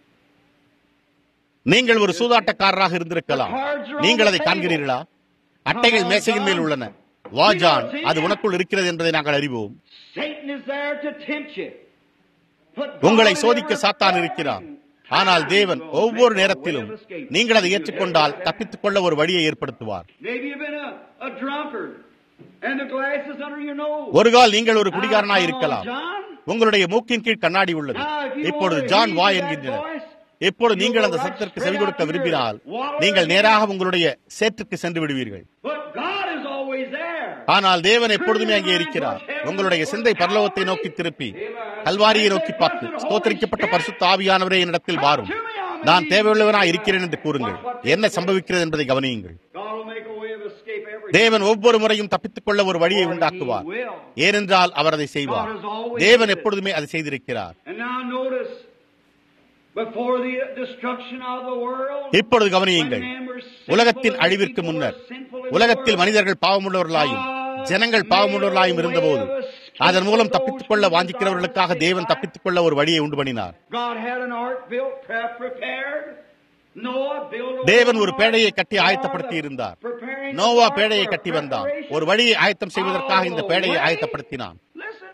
நீங்கள் ஒரு சூதாட்டக்காரராக இருந்திருக்கலாம் நீங்கள் அதை காண்கிறீர்களா அட்டைகள் மேசையின் மேல் உள்ளன வா ஜான் அது உனக்குள் இருக்கிறது என்பதை நாங்கள் அறிவோம் Satan is there to tempt you. But God உங்களை never சோதிக்க சாத்தான் இருக்கிறார் ஆனால் தேவன் ஒவ்வொரு நேரத்திலும் நீங்கள் அதை ஏற்றுக்கொண்டால் தப்பித்துக் கொள்ள ஒரு வழியை ஏற்படுத்துவார் Maybe you've been a, a drunkard and the glass is under your nose. ஒரு கால் நீங்கள் ஒரு குடிகாரனாய் Now, இருக்கலாம் John, உங்களுடைய மூக்கின் கீழ் கண்ணாடி உள்ளது இப்பொழுது ஜான் வா என்கின்றனர் எப்பொழுது நீங்கள் அந்த சத்தத்திற்கு செவி கொடுக்க விரும்பினால் நீங்கள் நேராக உங்களுடைய சேற்றுக்கு சென்று விடுவீர்கள் But God is always there. ஆனால் தேவன் எப்பொழுதுமே அங்கே இருக்கிறார் உங்களுடைய சிந்தை பரலோகத்தை நோக்கி திருப்பி கல்வாரியை நோக்கி பார்த்து ஸ்தோத்தரிக்கப்பட்ட பரிசுத்த ஆவியானவரே என்னிடத்தில் வாரும் நான் தேவையுள்ளவனாய் இருக்கிறேன் என்று கூறுங்கள் என்ன சம்பவிக்கிறது என்பதை கவனியுங்கள் God will make a way of escape every தேவன் ஒவ்வொரு முறையும் தப்பித்துக் கொள்ள ஒரு வழியை உண்டாக்குவார் ஏனென்றால் அவர் அதை செய்வார் தேவன் எப்பொழுதுமே அதை செய்திருக்கிறார் And now notice, before the destruction of the world, இப்பொழுது கவனியுங்கள் உலகத்தின் அழிவிற்கு முன்னர் உலகத்தில் மனிதர்கள் பாவமுள்ளவர்களாயும் ஜனங்கள் பாவமுள்ளவர்களாயும் இருந்தபோது அதன் மூலம் தப்பித்துக் கொள்ள வாஞ்சிக்கிறவர்களுக்காக தேவன் தப்பித்துக் கொள்ள ஒரு வழியை உண்டு பண்ணினார் God had an ark built, pre- prepared. Noah built a தேவன் ஒரு பேழையை கட்டி ஆயத்தப்படுத்தி இருந்தார் நோவா பேழையை கட்டி வந்தான் ஒரு வழியை ஆயத்தம் செய்வதற்காக இந்த பேழையை ஆயத்தப்படுத்தினான் Listen.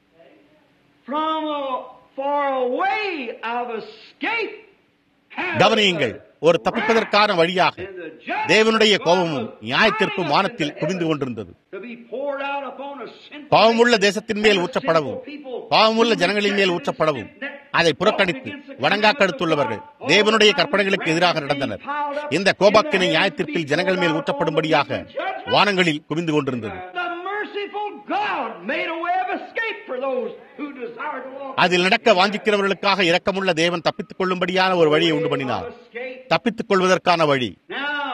From a far away of escape. கவனியுங்கள் ஒரு தப்பிப்பதற்கான வழியாக தேவனுடைய கோபமும் நியாயத்திற்கும் வானத்தில் குவிந்து கொண்டிருந்தது To be poured out upon a sinful பாவமுள்ள தேசத்தின் மேல் ஊற்றப்படவும் பாவமுள்ள ஜனங்களின் மேல் ஊற்றப்படவும் அதை புறக்கணித்து வணங்காக்கடுத்துள்ளவர்கள் தேவனுடைய கற்பனைகளுக்கு எதிராக நடந்தனர் இந்த கோபாக்கினை நியாயத்திற்கில் ஜனங்கள் மேல் ஊற்றப்படும்படியாக வானங்களில் குவிந்து கொண்டிருந்தது The merciful God made a way of escape for those who desire to walk. அதில் நடக்க வாஞ்சிக்கிறவர்களுக்காக இரக்கமுள்ள தேவன் தப்பித்துக் கொள்ளும்படியான ஒரு வழியை உண்டு பண்ணினார் Escape. தப்பித்துக் கொள்வதற்கான வழி Now,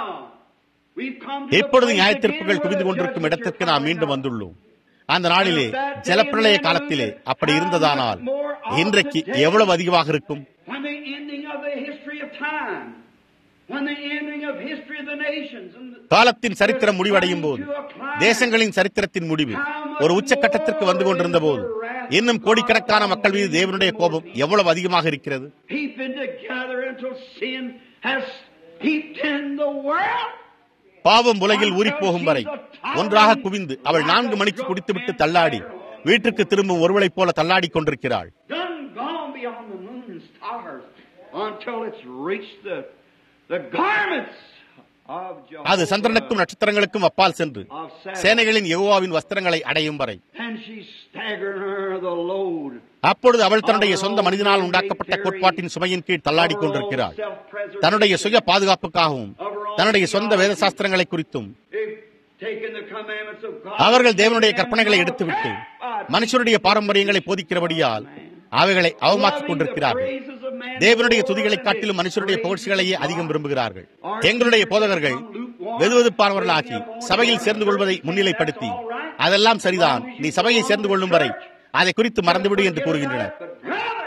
we've come to the இப்பொழுது place நியாயத்தீர்ப்புகள் again குவிந்து where the கொண்டிருக்கும் judges இடத்திற்கு are நாம் மீண்டும் coming வந்துள்ளோம் அந்த நாளிலே ஜலப்பிரளய காலத்திலே அப்படி இருந்ததானால் இன்றைக்கு எவ்வளவு அதிகமாக இருக்கும் When the ending of the history of time, when the ending of history of the nations, and the- காலத்தின் சரித்திரம் முடிவடையும் போது தேசங்களின் சரித்திரத்தின் முடிவு ஒரு உச்சக்கட்டத்திற்கு வந்து கொண்டிருந்த போது இன்னும் கோடிக்கணக்கான மக்கள் மீது தேவனுடைய கோபம் எவ்வளவு அதிகமாக இருக்கிறது heaping together until sin has heaped in the world. பாவம் உலகில் ஊறிப்போகும் வரை ஒன்றாக குவிந்து அவள் நான்கு மணிக்கு குடித்துவிட்டு தள்ளாடி வீட்டுக்கு திரும்பும் ஒருவளைப் போல தள்ளாடி கொண்டிருக்கிறாள் Done gone beyond the moon and stars until it's reached the, the garments of அது Jehovah. சந்திரனுக்கும் நட்சத்திரங்களுக்கும் அப்பால் சென்று of Saturn. சேனைகளின் யெகோவாவின் வஸ்திரங்களை அடையும் வரை And she staggered her the load. அப்பொழுது அவள் தன்னுடைய சொந்த மனிதனால் உண்டாக்கப்பட்ட கோட்பாட்டின் சுமையின் கீழ் தள்ளாடி கொண்டிருக்கிறாள் தன்னுடைய சுய பாதுகாப்புக்காகவும் தன்னுடைய சொந்த வேத சாஸ்திரங்களை குறித்தும் They've taken the commandments of God. அவர்கள் தேவனுடைய கற்பனைகளை எடுத்துவிட்டு மனுஷருடைய பாரம்பரியங்களை போதிக்கிறபடியால் அவைகளை அவமாக்கிக் கொண்டிருக்கிறார்கள் தேவனுடைய துதிகளை காட்டிலும் மனுஷருடைய புகழ்ச்சிகளையே அதிகம் விரும்புகிறார்கள் எங்களுடைய போதகர்கள் வெதுவெதுப்பானவர்களாகி சபையில் சேர்ந்து கொள்வதை முன்னிலைப்படுத்தி அதெல்லாம் சரிதான் நீ சபையை சேர்ந்து கொள்ளும் வரை அதை குறித்து மறந்துவிடு என்று கூறுகின்றனர் But brother,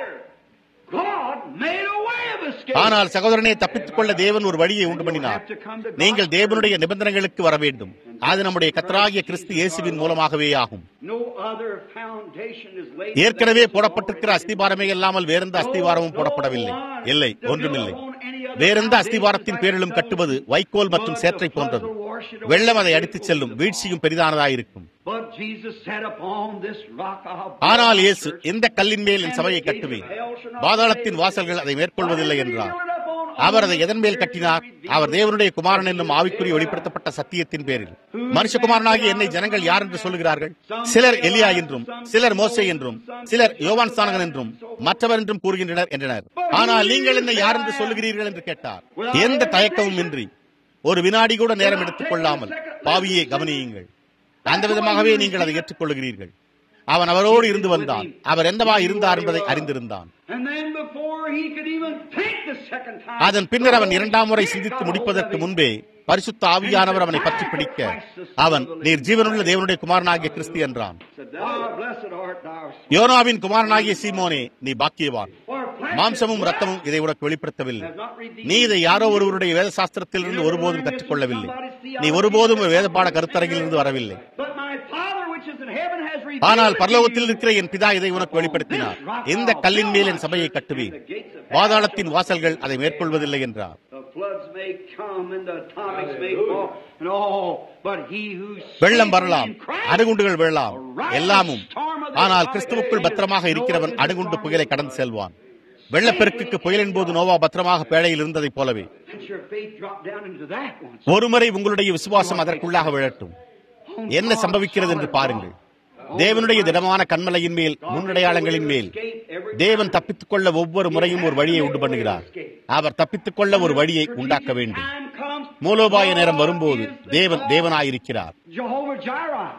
God made a way of escape. ஆனால் சகோதரனே தப்பித்துக் கொள்ள தேவன் ஒரு வழியை உண்டு பண்ணினார் நீங்கள் தேவனுடைய நிபந்தனைகளுக்கு வர வேண்டும் அது நம்முடைய கத்தராகிய கிறிஸ்து இயேசுவின் மூலமாகவே ஆகும் No other foundation is laid. ஏற்கனவே போடப்பட்டிருக்கிற அஸ்திபாரமே இல்லாமல் வேறெந்த அஸ்திபாரமும் போடப்படவில்லை இல்லை ஒன்றுமில்லை வேறெந்த அஸ்திபாரத்தின் பேரிலும் கட்டுவது வைக்கோல் மற்றும் சேற்றை போன்றது வெள்ளம் அதை அடித்துச் செல்லும் வீழ்ச்சியும் பெரிதானதாயிருக்கும் But Jesus sat upon this rock of ஆனால் இயேசு இந்த கல்லின் மேல் என் சபையை கட்டுவேன் பாதாளத்தின் வாசல்கள் அதை மேற்கொள்வதில்லை என்றார் அவர் அதை எதன் மேல் கட்டினார் அவர் தேவனுடைய குமாரன் என்னும் ஆவிக்குரிய வெளிப்படுத்தப்பட்ட சத்தியத்தின் பேரில் மனுஷகுமாரனாகிய என்னை ஜனங்கள் யார் என்று சொல்லுகிறார்கள் சிலர் எலியா என்றும் சிலர் மோசே என்றும் சிலர் யோவான் ஸ்தானகன் என்றும் மற்றவர் என்றும் கூறுகின்றனர் என்றனர் ஆனால் நீங்கள் என்னை யார் என்று சொல்லுகிறீர்கள் என்று கேட்டார் எந்த தயக்கமும் இன்றி ஒரு வினாடி கூட நேரம் எடுத்துக் கொள்ளாமல் பாவியை கவனியுங்கள் அந்த விதமாகவே நீங்கள் அதை ஏற்றுக்கொள்கிறீர்கள் அவன் அவரோடு இருந்து வந்தான் அவர் எந்தவா இருந்தார் என்பதை அறிந்திருந்தான் And then before he could even think the second time, அதன் பின்னர் அவன் இரண்டாம் முறை சிந்தித்து முடிப்பதற்கு முன்பே பரிசுத்த ஆவியானவர் அவனை பற்றி பிடிக்க அவன் நீர் ஜீவனுள்ள தேவனுடைய குமாரனாகிய கிறிஸ்து என்றான் said, Thou blessed art thou. யோனாவின் குமாரனாகிய சீமோனே நீ பாக்கியவான் For flesh மாம்சமும் and ரத்தமும் இதை உனக்கு வெளிப்படுத்தவில்லை blood have not redeemed நீ இதை யாரோ ஒருவருடைய வேத சாஸ்திரத்திலிருந்து ஒருபோதும் கற்றுக்கொள்ளவில்லை நீ ஒருபோதும் ஒரு வேதப்பாட கருத்தரங்கிலிருந்து வரவில்லை But my Father which is in heaven has revealed ஆனால் it to பரலோகத்தில் you. இருக்கிற என் பிதா இதை உனக்கு வெளிப்படுத்தினார் இந்த கல்லின் மேல் என் சபையை கட்டுவேன் பாதாளத்தின் வாசல்கள் அதை மேற்கொள்வதில்லை என்றார் The floods may come and the atomics may fall and all, but he who வெள்ளம் saved வரலாம் in Christ அணுகுண்டுகள் வெள்ளலாம் எல்லாமும் ஆனால் கிறிஸ்துவுக்குள் பத்திரமாக இருக்கிறவன் அணுகுண்டு புயலை கடந்து செல்வான் வெள்ளப்பெருக்குக்கு புயலின் போது நோவா பத்திரமாக பேழையில் இருந்ததைப் போலவே Let your faith drop down into that once. ஒருமுறை உங்களுடைய விசுவாசம் அதற்குள்ளாக விழட்டும் என்ன சம்பவிக்கிறது என்று பாருங்கள் தேவனுடைய திடமான கண்மலையின் மேல் முன்னடையாளங்களின் மேல் தேவன் தப்பித்துக் கொள்ள ஒவ்வொரு முறையும் ஒரு வழியை உண்டு பண்ணுகிறார் அவர் தப்பித்துக் கொள்ள ஒரு வழியை உண்டாக்க வேண்டும் Time comes, மூலோபாய நேரம் வரும்போது தேவன் தேவனாயிருக்கிறார் Jehovah Jireh.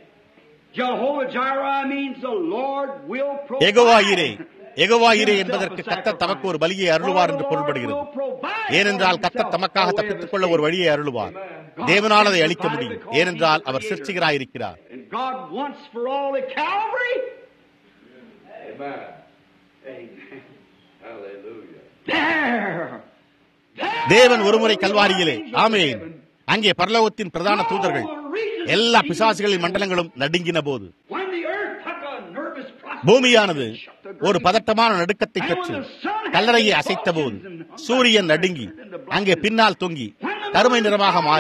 Jehovah Jireh means the Lord will provide. எகோவாயிரே எகோவாயிரே என்பதற்கு கத்தர் தமக்கு ஒரு பலியை அருளுவார் என்று பொருள்படுகிறது ஏனென்றால் கத்தர் தமக்காக தப்பித்துக் கொள்ள ஒரு வழியை அருளுவார் தேவனால் அதை அளிக்க முடியும் ஏனென்றால் அவர் சிருஷ்டிகராயிருக்கிறார் And God once for all at Calvary. Amen. Amen. Hallelujah. There. There தேவன் ஒருமுறை கல்வாரியிலே ஆமென் அங்கே பரலோகத்தின் பிரதான தூதர்கள் எல்லா பிசாசுகளின் மண்டலங்களும் நடுங்கின போது When the earth took a nervous process, பூமியானது ஒரு பதட்டமான நடுக்கத்தை பெற்று கல்லறையை அசைத்த போது சூரியன் நடுங்கி அங்கே பின்னால் தொங்கி கருமை நிறமாக மாறி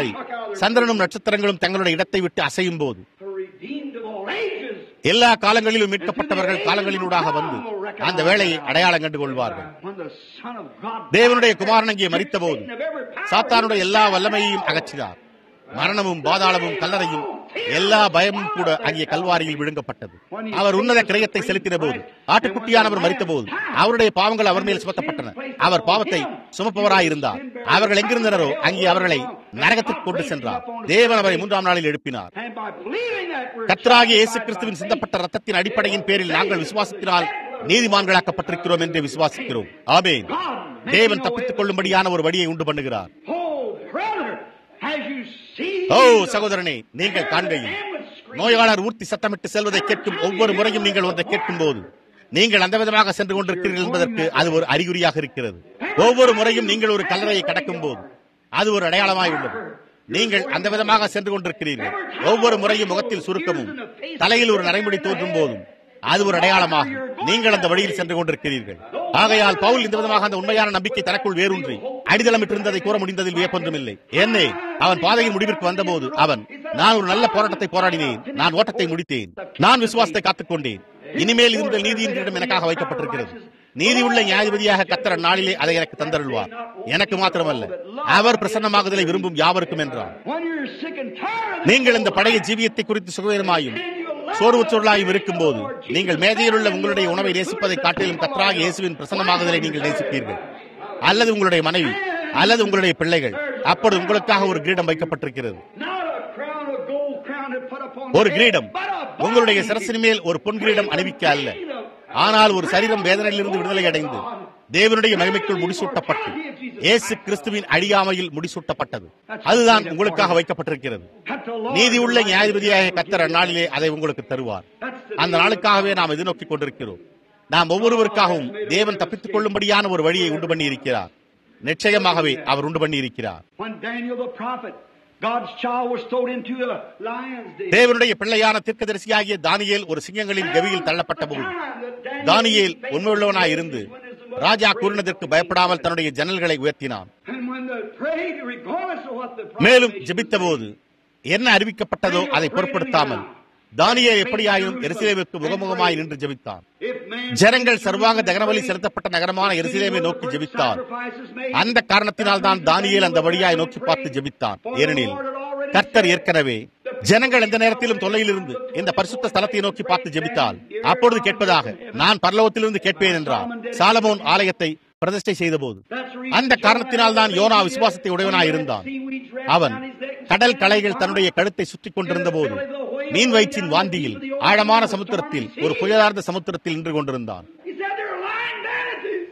சந்திரனும் நட்சத்திரங்களும் தங்களுடைய இடத்தை விட்டு அசையும் போது the redeemed of all ages. எல்லா காலங்களிலும் மீட்கப்பட்டவர்கள் காலங்களினூடாக வந்து அந்த வேளையை அடையாளம் கண்டு கொள்வார்கள் When the Son of God தேவனுடைய குமாரன் அங்கே மறித்தபோது of every power சாத்தானுடைய எல்லா வல்லமையையும் அகற்றினார் மரணமும் பாதாளமும் கல்லறையும் எல்லா பயமும் கூட அங்கே கல்வாரியில் விழுங்கப்பட்டது அவர் உன்னத கிரயத்தை செலுத்தின போது ஆட்டுக்குட்டியானவர் மறித்த போது அவருடைய பாவங்கள் அவர் மேல் சுமத்தப்பட்டன அவர் பாவத்தை சுமப்பவராயிருந்தார் அவர்கள் எங்கிருந்தனரோ அங்கே அவர்களை நரகத்துக்கு கொண்டு சென்றார் தேவன் அவரை மூன்றாம் நாளில் எழுப்பினார் And by believing that we're கத்ராகிய இயேசு கிறிஸ்துவின் சிந்தப்பட்ட ரத்தத்தின் அடிப்படையின் பேரில் நாங்கள் விசுவாசத்தினால் நீதிமான்களாக்கப்பட்டிருக்கிறோம் என்று விசுவாசிக்கிறோம் ஆமென் தேவன் தப்பித்துக் கொள்ளும்படியான ஒரு வழியை உண்டு பண்ணுகிறார் Oh, brother, as you see ஓ சகோதரனே நீங்கள் காண்கையில் நோயாளர் ஊர்த்தி சத்தமிட்டு செல்வதை கேட்கும் ஒவ்வொரு முறையும் நீங்கள் ஒன்றை கேட்கும் போது நீங்கள் அந்த விதமாக சென்று கொண்டிருக்கிறீர்கள் என்பதற்கு அது ஒரு அறிகுறியாக இருக்கிறது ஒவ்வொரு முறையும் நீங்கள் ஒரு கல்லறையை கடக்கும் போது அது ஒரு அடையாளமாய் உள்ளது நீங்கள் அந்த விதமாக சென்று கொண்டிருக்கிறீர்கள் ஒவ்வொரு முறையும் முகத்தில் சுருக்கமும் தலையில் ஒரு நரைமுடி தோன்றும் போதும் அது ஒரு அடையாளமாகும் நீங்கள் அந்த வழியில் சென்று கொண்டிருக்கிறீர்கள் ஆகையால் பவுல் இந்த விதமாக அந்த உண்மையான நம்பிக்கை தனக்குள் வேரூன்றி அடித்தளமிட்டிருந்ததை கூற முடிந்ததில் வியப்பொன்றுமில்லை என்னே அவன் பாதையின் முடிவிற்கு வந்தபோது அவன் நான் ஒரு நல்ல போராட்டத்தை போராடினேன் நான் ஓட்டத்தை முடித்தேன் நான் விசுவாசத்தை காத்துக்கொண்டேன் இனிமேல் இந்த நீதியின் கிரீடம் எனக்காக வைக்கப்பட்டிருக்கிறது நீதி உள்ள நியாயபதியாக கத்தர் அந்நாளிலே அதை எனக்கு தந்தருள்வார் எனக்கு மாத்திரமல்ல அவர் பிரசன்னமாகுதலை விரும்பும் யாவருக்கும் என்றார் when you're sick and tired of நீங்கள் இந்த பழைய ஜீவியத்தை குறித்து சுகவீனமாயும் சோர்வுச்சொருளாயும் இருக்கும் போது நீங்கள் மேதையில் உள்ள உங்களுடைய உணவை நேசிப்பதை காட்டிலும் கத்தராக இயேசுவின் பிரசன்னமாகுதலை நீங்கள் நேசிப்பீர்கள் அல்லது உங்களுடைய மனைவி அல்லது உங்களுடைய பிள்ளைகள் அப்பொழுது உங்களுக்காக ஒரு கிரீடம் வைக்கப்பட்டிருக்கிறது not a crown of gold crown to put upon ஒரு the head, கிரீடம் but a உங்களுடைய body. சிரசின் மேல் ஒரு பொன் கிரீடம் அணிவிக்க அல்ல ஆனால் ஒரு சரீரம் வேதனையிலிருந்து விடுதலை அடைந்து தேவனுடைய மகிமைக்குள் முடிசூட்டப்பட்டு இயேசு கிறிஸ்துவின் அழியாமையில் முடிசூட்டப்பட்டது அதுதான் உங்களுக்காக வைக்கப்பட்டிருக்கிறது Cut the Lord நீதி உள்ள right நியாயபதியாக கத்தர் அந்நாளிலே அதை உங்களுக்கு தருவார் அந்த நாளுக்காகவே நாம் எதிர்நோக்கிக் கொண்டிருக்கிறோம் நாம் ஒவ்வொருவருக்காகவும் தேவன் தப்பித்துக் கொள்ளும்படியான ஒரு வழியை உண்டு பண்ணி இருக்கிறார் நிச்சயமாகவே அவர் உண்டு பண்ணி இருக்கிறார் When Daniel the prophet, God's child, was thrown into a lion's den. தேவனுடைய பிள்ளையான தீர்க்கதரிசியாகிய தானியேல் ஒரு சிங்கங்களின் கவியில் தள்ளப்பட்ட போது தானியேல் உண்மையுள்ளவனாய் இருந்து ராஜா கூறினதற்கு பயப்படாமல் தன்னுடைய ஜன்னல்களை உயர்த்தினான் And when the prayed, regardless of what the மேலும் proclamation ஜெபித்தபோது என்ன அறிவிக்கப்பட்டதோ அதை பொருட்படுத்தாமல் தானியேல் எப்படியாயும் எருசலேமுக்கு முகமுகமாய் நின்று ஜெபித்தான் If man ஜனங்கள் சர்வாங்க தகனபலி செலுத்தப்பட்ட நகரமான எருசலேமை நோக்கி ஜெபித்தார் அந்த காரணத்தினால் தான் தானியேல் அந்த வழியாய் நோக்கி பார்த்து ஜெபித்தான் ஏனெனில் கர்த்தர் ஏற்கனவே ஜனங்கள் எந்த நேரத்திலும் தொல்லையிலிருந்து இந்த பரிசுத்த ஸ்தலத்தை நோக்கி பார்த்து ஜெபித்தால் அப்பொழுது கேட்பதாக நான் பரலோகத்திலிருந்து கேட்பேன் என்றார் சாலமோன் ஆலயத்தை பிரதிஷ்டை செய்தபோது அந்த காரணத்தினால் தான் யோனா விசுவாசத்தை உடையவனாய் இருந்தான் அவன் கடல் களைகள் தன்னுடைய கழுத்தை சுற்றி கொண்டிருந்த போது மீன் வயிற்றின் வாந்தியில் ஆழமான சமுத்திரத்தில் ஒரு புயலார்ந்த சமுத்திரத்தில் நின்று கொண்டிருந்தான் He said they're lying vanities.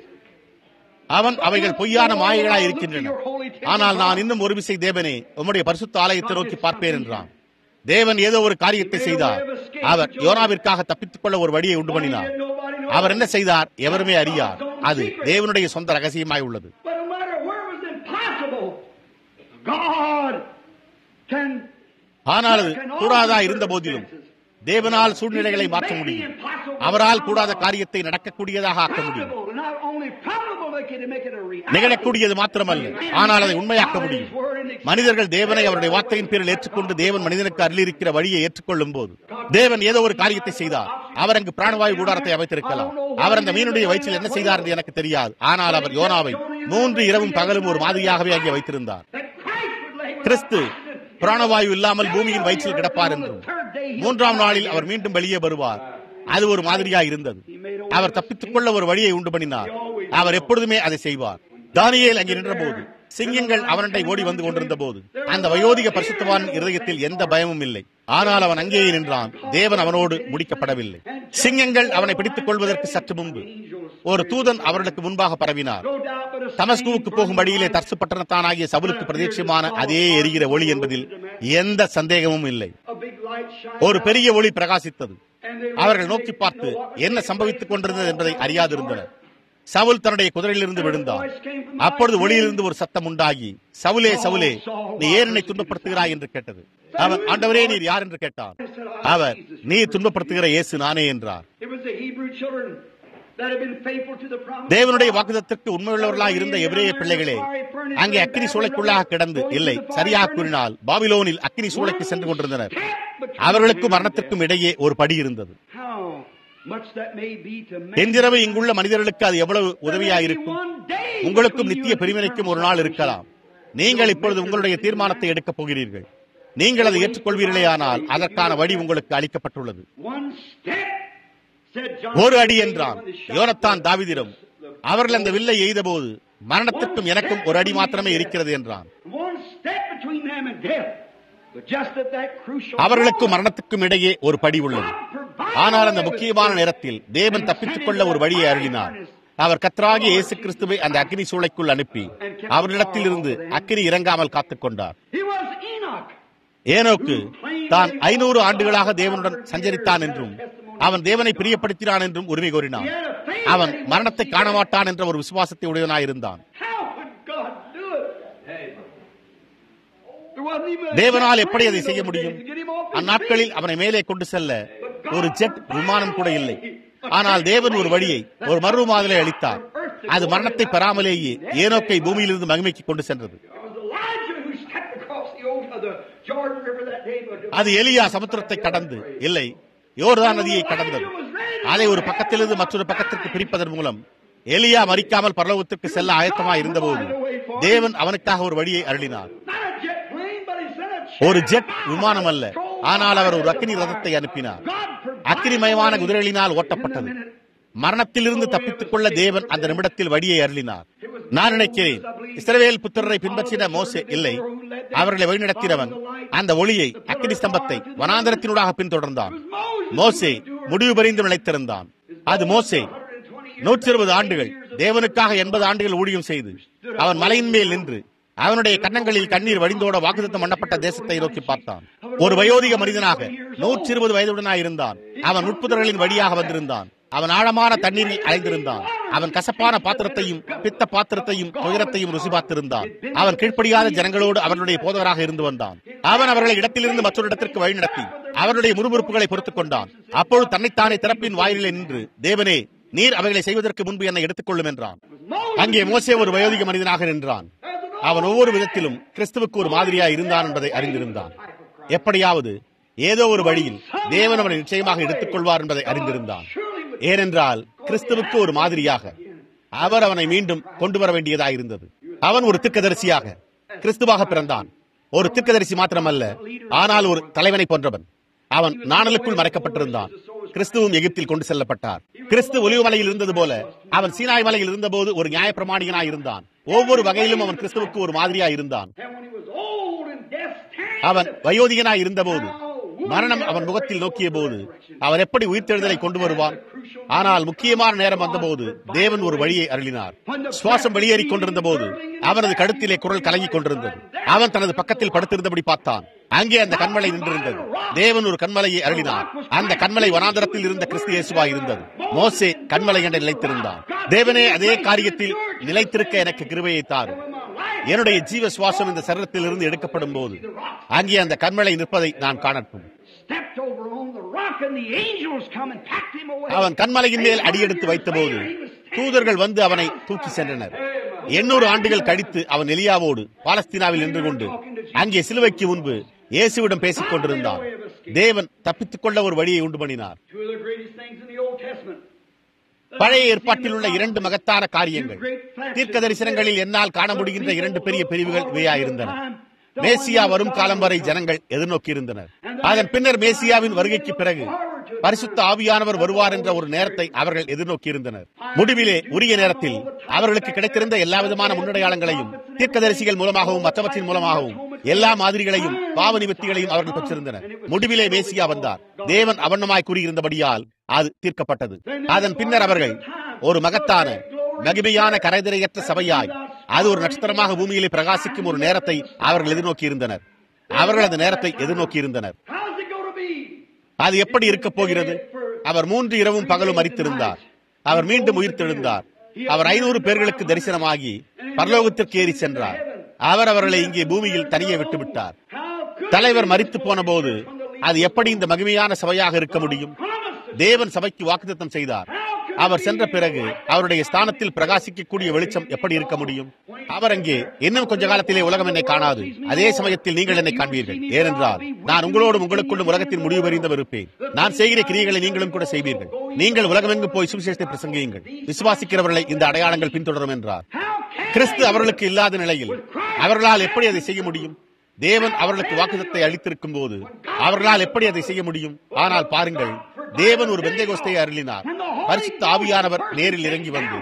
அவன் அவைகள் பொய்யான மாயைகளாய் இருக்கின்றன ஆனால் நான் இன்னும் ஒரு விசை தேவனே உம்முடைய பரிசுத்த ஆலயத்தை நோக்கி பார்ப்பேன் என்றான் தேவன் ஏதோ ஒரு காரியத்தை செய்தார் அவர் யோனாவிற்காக தப்பித்துக் கொள்ள ஒரு வழியை உண்டு பண்ணினார் அவர் என்ன செய்தார் எவருமே அறியார் அது தேவனுடைய சொந்த ரகசியமாய் உள்ளது But no matter where it was impossible, God can ஆனால் அது கூடாதா இருந்த போதிலும் தேவனால் சூழ்நிலைகளை மாற்ற முடியும் அவரால் கூடாத காரியத்தை நடக்கக்கூடியதாக ஆக்க முடியும் probable, not only probable, they can make it a reality. நிகழக்கூடியது மாத்திரமல்ல ஆனால் அதை உண்மையாக்க முடியும் மனிதர்கள் தேவனை அவருடைய வார்த்தையின் பேரில் ஏற்றுக்கொண்டு தேவன் மனிதனுக்கு அருளியிருக்கிற வழியை ஏற்றுக்கொள்ளும் போது தேவன் ஏதோ ஒரு காரியத்தை செய்தார் அவர் அங்கு பிராணவாயு கூடாரத்தை அமைத்திருக்கலாம் அவர் அந்த மீனுடைய வயிற்றில் என்ன செய்தார் என்று எனக்கு தெரியாது ஆனால் அவர் யோனாவை மூன்று இரவும் பகலும் ஒரு மாதிரியாகவே அங்கே வைத்திருந்தார் That Christ would lay கிறிஸ்து பிராணவாயு இல்லாமல் பூமியின் வயிற்றில் கிடப்பார் என்றும் மூன்றாம் நாளில் அவர் மீண்டும் வெளியே வருவார் அது ஒரு மாதிரியா இருந்தது அவர் தப்பித்துக் கொள்ள ஒரு வழியை உண்டு பண்ணினார் அவர் எப்பொழுதுமே அதை செய்வார் தானியேல் அங்கே நின்றபோது சிங்கங்கள் அவனண்டை ஓடி வந்து கொண்டிருந்த போது அந்த வயோதிக பரிசுத்தவான் இருதயத்தில் எந்த பயமும் இல்லை ஆனால் அவன் அங்கேயே நின்றான் தேவன் அவனோடு முடிக்கப்படவில்லை சிங்கங்கள் அவனை பிடித்துக் கொள்வதற்கு சற்று முன்பு ஒரு தூதன் அவர்களுக்கு முன்பாக பரவினார் No doubt but a தமஸ்குவுக்கு போகும் வழியிலே தர்சு பட்டணத்தானாகிய சவுலுக்கு பிரதேசமான அதே எரிகிற ஒளி என்பதில் எந்த சந்தேகமும் இல்லை a big light shine ஒரு பெரிய ஒளி பிரகாசித்தது and they அவர்கள் நோக்கி பார்த்து என்ன சம்பவித்துக் கொண்டிருந்தது என்பதை அறியாதிருந்தனர் சவுல் தன்னுடைய குதிரையிலிருந்து விழுந்தான் அப்பொழுது ஒளியிலிருந்து ஒரு சத்தம் உண்டாகி சவுலே சவுலே நீ ஏன் என்னை துன்பப்படுத்துகிறாய் என்று கேட்டது அவன் ஆண்டவரே நீர் யார் என்று கேட்டான் அவர் நீ துன்பப்படுத்துகிற இயேசு நானே என்றார் It was the Hebrew children that have been faithful to the promise. தேவனுடைய வாக்குதத்திற்கு உண்மையுள்ளவர்களாக இருந்த எபிரேய பிள்ளைகளே அங்கே அக்கினி சூளைக்குள்ளாக கிடந்து இல்லை சரியாக கூறினால் பாபிலோனில் அக்கினி சூளைக்கு சென்று கொண்டிருந்தனர் அவர்களுக்கும் மரணத்திற்கும் இடையே ஒரு படி இருந்தது How much that may be to man. என்றிரவு இங்குள்ள மனிதர்களுக்கு அது எவ்வளவு உதவியாயிருக்கும் உங்களுக்கும் நித்திய பிரிவினைக்கும் ஒரு நாள் இருக்கலாம் நீங்கள் இப்பொழுது உங்களுடைய தீர்மானத்தை எடுக்கப் போகிறீர்கள் நீங்கள் அதை ஏற்றுக்கொள்வீர்களே ஆனால் அதற்கான வழி உங்களுக்கு அளிக்கப்பட்டுள்ளது One step, said John. ஒரு அடி என்றான் யோனத்தான் தாவிதிடம் அவர்கள் அந்த வில்லை எய்தபோது மரணத்திற்கும் எனக்கும் ஒரு அடி மாத்திரமே இருக்கிறது என்றான் One step between them and death. But just at that crucial அவர்களுக்கும் moment, மரணத்துக்கும் இடையே ஒரு படி உள்ளது ஆனால் அந்த முக்கியமான நேரத்தில் தேவன் தப்பித்துக் கொள்ள ஒரு வழியை அருளினார் அவர் கத்ராகிய இயேசு கிறிஸ்துவை அந்த அக்னி சூளைக்குள் அனுப்பி அவரிடத்தில் இருந்து அக்கினி இறங்காமல் காத்துக் கொண்டார் He was Enoch. ஏனோக்கு தான் ஐநூறு ஆண்டுகளாக தேவனுடன் சஞ்சரித்தான் என்றும் அவன் தேவனை பிரியப்படுத்தினான் என்றும் உரிமை கோரினான் அவன் மரணத்தை காண மாட்டான் என்ற ஒரு விசுவாசத்தை உடையவனாயிருந்தான் How could God do it? There wasn't even a தேவனால் jet எப்படி அதை plane செய்ய those முடியும் days to get him off his அந்நாட்களில் feet. அவனை மேலே கொண்டு செல்ல ஒரு ஜெட் விமானம் கூட இல்லை ஆனால் தேவன் ஒரு வழியை ஒரு மறுமாதலை அளித்தார் அது மரணத்தை பெறாமலேயே ஏனோக்கை பூமியிலிருந்து மகிமைக்கு கொண்டு சென்றது It was Elijah who stepped across the old of the Jordan River that day. But அது எலியா சமுத்திரத்தை கடந்து இல்லை யோர்தான் நதியை கடந்தது அதை ஒரு பக்கத்திலிருந்து மற்றொரு பக்கத்திற்கு பிரிப்பதன் மூலம் எலியா மறிக்காமல் பரலோகத்திற்கு செல்ல ஆயத்தமாய் இருந்தபோது தேவன் அவனுக்காக ஒரு வழியை அருளினார் not a jet plane, but he sent a ஒரு ஜெட் விமானம் அல்ல ஆனால் அவர் ஒரு அக்கினி ரதத்தை அனுப்பினார் அக்கினிமயமான குதிரைகளினால் ஓட்டப்பட்டது மரணத்திலிருந்து தப்பித்துக் கொள்ள தேவன் அந்த நிமிடத்தில் வழியை அருளினார் நான் நினைக்கிறேன் இஸ்ரவேல் புத்திரரை பின்பற்றின மோசே இல்லை அவர்களை வழிநடத்தினவன் அந்த ஒளியை அக்கினி ஸ்தம்பத்தை வனாந்தரத்தினூடாக பின்தொடர்ந்தான் மோசே முடிவு பறிந்து நிலைத்திருந்தான் அது மோசே நூற்றி இருபது ஆண்டுகள் தேவனுக்காக எண்பது ஆண்டுகள் ஊழியம் செய்து அவன் மலையின் மேல் நின்று அவனுடைய கன்னங்களில் கண்ணீர் வடிந்தோட வாக்குத்தம் பண்ணப்பட்ட தேசத்தை நோக்கி பார்த்தான் ஒரு வயோதிக மனிதனாக நூற்றி இருபது வயதுடனாய் இருந்தான் அவன் உட்புதர்களின் வழியாக வந்திருந்தான் அவன் ஆழமான தண்ணீரில் அலைந்திருந்தான் அவன் கசப்பான பாத்திரத்தையும் பித்த பாத்திரத்தையும் துயரத்தையும் ருசி பார்த்திருந்தான் அவன் கீழ்ப்படியாத ஜனங்களோடு அவர்களுடைய போதகராக இருந்து வந்தான் அவன் அவர்களை இடத்திலிருந்து மற்றொரு இடத்திற்கு வழிநடத்தி அவருடைய முறுமுறுப்புகளை பொறுத்துக் கொண்டான் அப்பொழுது தன்னைத்தானே திறப்பின் வாயிலே நின்று தேவனே நீர் அவைகளை செய்வதற்கு முன்பு என்னை எடுத்துக் கொள்ளும் என்றான் அங்கே மோசே ஒரு வயோதிக மனிதனாக நின்றான் அவன் ஒவ்வொரு விதத்திலும் கிறிஸ்துவுக்கு ஒரு மாதிரியா இருந்தான் என்பதை அறிந்திருந்தான் எப்படியாவது ஏதோ ஒரு வழியில் தேவன் அவனை நிச்சயமாக எடுத்துக் கொள்வார் என்பதை அறிந்திருந்தான் ஏனென்றால் கிறிஸ்துவுக்கு ஒரு மாதிரியாக அவர் அவனை மீண்டும் கொண்டு வர வேண்டியதாயிருந்தது அவன் ஒரு திக்கதரிசியாக கிறிஸ்துவாக பிறந்தான் ஒரு திக்கதரிசி மாத்திரமல்ல ஆனால் ஒரு தலைவனை போன்றவன் அவன் நாணலுக்குள் மறைக்கப்பட்டிருந்தான் கிறிஸ்துவும் எகிப்தில் கொண்டு செல்லப்பட்டார் கிறிஸ்து ஒலிவு மலையில் இருந்தது போல அவன் சீனாய் மலையில் இருந்தபோது ஒரு நியாயப்பிரமாணிகனாய் இருந்தான் ஒவ்வொரு வகையிலும் அவன் கிறிஸ்துவுக்கு ஒரு மாதிரியா இருந்தான் And when he was old and death staring அவன் வயோதிகனாய் இருந்தபோது மரணம் அவன் முகத்தில் நோக்கிய போது அவர் எப்படி உயிர்த்தெழுதலை கொண்டு வருவான் ஆனால் முக்கியமான நேரம் வந்தபோது தேவன் ஒரு வழியை அருளினார் சுவாசம் வெளியேறிக் கொண்டிருந்த போது அவனது கழுத்திலே குரல் கலங்கிக் கொண்டிருந்தது அவன் தனது பக்கத்தில் படுத்திருந்தபடி பார்த்தான் அங்கே அந்த கண்மலை நின்றிருந்தது தேவன் ஒரு கண்மலையை அருளினார் அந்த கண்மலை வனாந்தரத்தில் இருந்த கிறிஸ்து இயேசுவாய் இருந்தது மோசே கண்மலை என்ற நிலைத்திருந்தான் தேவனே அதே காரியத்தில் நிலைத்திருக்க எனக்கு கிருபையை தாரும் என்னுடைய ஜீவ சுவாசம் இந்த சரீரத்தில் இருந்து எடுக்கப்படும் போது அங்கே அந்த கண்மலை நிற்பதை நான் காணட்டும் stepped over on the rock and the angels come and packed him away. அவன் கண்மலையின் மேல் அடியெடுத்து வைத்தபோது தூதர்கள் வந்து அவனை தூக்கி சென்றனர் எண்ணூறு ஆண்டுகள் கழித்து அவன் எலியாவோடு பாலஸ்தீனாவில் நின்று கொண்டு அங்கே சிலுவைக்கு முன்பு இயேசுவிடம் பேசிக் கொண்டிருந்தான் தேவன் தப்பித்துக் கொள்ள ஒரு வழியை உண்டு பண்ணினார் Two of the greatest things in the Old Testament. பழைய ஏற்பாட்டில் உள்ள இரண்டு மகத்தான காரியங்கள் தீர்க்க தரிசனங்களில் என்னால் காண முடிகின்ற இரண்டு பெரிய பிரிவுகள் இவையாயிருந்தன மேசியா வரும் காலம் வரை ஜனங்கள் எதிர்நோக்கி இருந்தனர் அதன் பின்னர் மேசியாவின் வருகைக்கு பிறகு பரிசுத்த ஆவியானவர் வருவார் என்ற ஒரு நேரத்தை அவர்கள் எதிர்நோக்கி இருந்தனர் முடிவிலே உரிய நேரத்தில் அவர்களுக்கு கிடைத்திருந்த எல்லா விதமான முன்னடையாளங்களையும் தீர்க்கதரிசிகள் மூலமாகவும் மற்றவற்றின் மூலமாகவும் எல்லா மாதிரிகளையும் பாவ நிவர்த்திகளையும் அவர்கள் பெற்றிருந்தனர் முடிவிலே மேசியா வந்தார் தேவன் அவண்ணமாய் கூறியிருந்தபடியால் அது தீர்க்கப்பட்டது அதன் பின்னர் அவர்கள் ஒரு மகத்தான மகிமையான கரைதிரையற்ற சபையாய் அது ஒரு நட்சத்திரமாக பூமியிலே பிரகாசிக்கும் ஒரு நேரத்தை அவர்கள் எதிர்நோக்கி இருந்தனர் அவர்கள் அந்த நேரத்தை எதிர்நோக்கி இருந்தனர் How's it going to be? அது எப்படி இருக்கப் போகிறது அவர் மூன்று இரவும் பகலும் மறித்திருந்தார் அவர் மீண்டும் உயிர்த்தெழுந்தார் அவர் ஐநூறு பேர்களுக்கு தரிசனமாகி பரலோகத்திற்கு ஏறி சென்றார் அவர் அவர்களை இங்கே பூமியில் தனியே விட்டுவிட்டார் How could தலைவர் மறித்து போன போது அது எப்படி இந்த மகிமையான சபையாக இருக்க முடியும் தேவன் சபைக்கு வாக்குத்தத்தம் செய்தார் How could அவர் சென்ற பிறகு அவருடைய ஸ்தானத்தில் பிரகாசிக்கக்கூடிய வெளிச்சம் எப்படி இருக்க முடியும் அவர் அங்கே இன்னும் கொஞ்ச காலத்திலே உலகம் என்னை காணாது அதே சமயத்தில் நீங்கள் என்னை காண்பீர்கள் ஏனென்றால் நான் உங்களோடும் உங்களுக்குள்ளும் உலகத்தின் முடிவு வரிந்தவர் இருப்பேன் நான் செய்கிற கிரியைகளை நீங்களும் கூட செய்வீர்கள் நீங்கள் உலகமெங்கும் போய் சுவிசேஷத்தை பிரசங்கியுங்கள் விசுவாசிக்கிறவர்களை இந்த அடையாளங்கள் பின்தொடரும் என்றார் கிறிஸ்து அவர்களுக்கு இல்லாத நிலையில் அவர்களால் எப்படி அதை செய்ய முடியும் தேவன் அவர்களுக்கு வாக்குதத்தை அளித்திருக்கும் போது அவர்களால் எப்படி அதை செய்ய முடியும் ஆனால் பாருங்கள் தேவன் ஒரு பெந்தைகோஸ்தை அருளினார் பரிசுத்த ஆவியானவர் நேரில் இறங்கி வந்து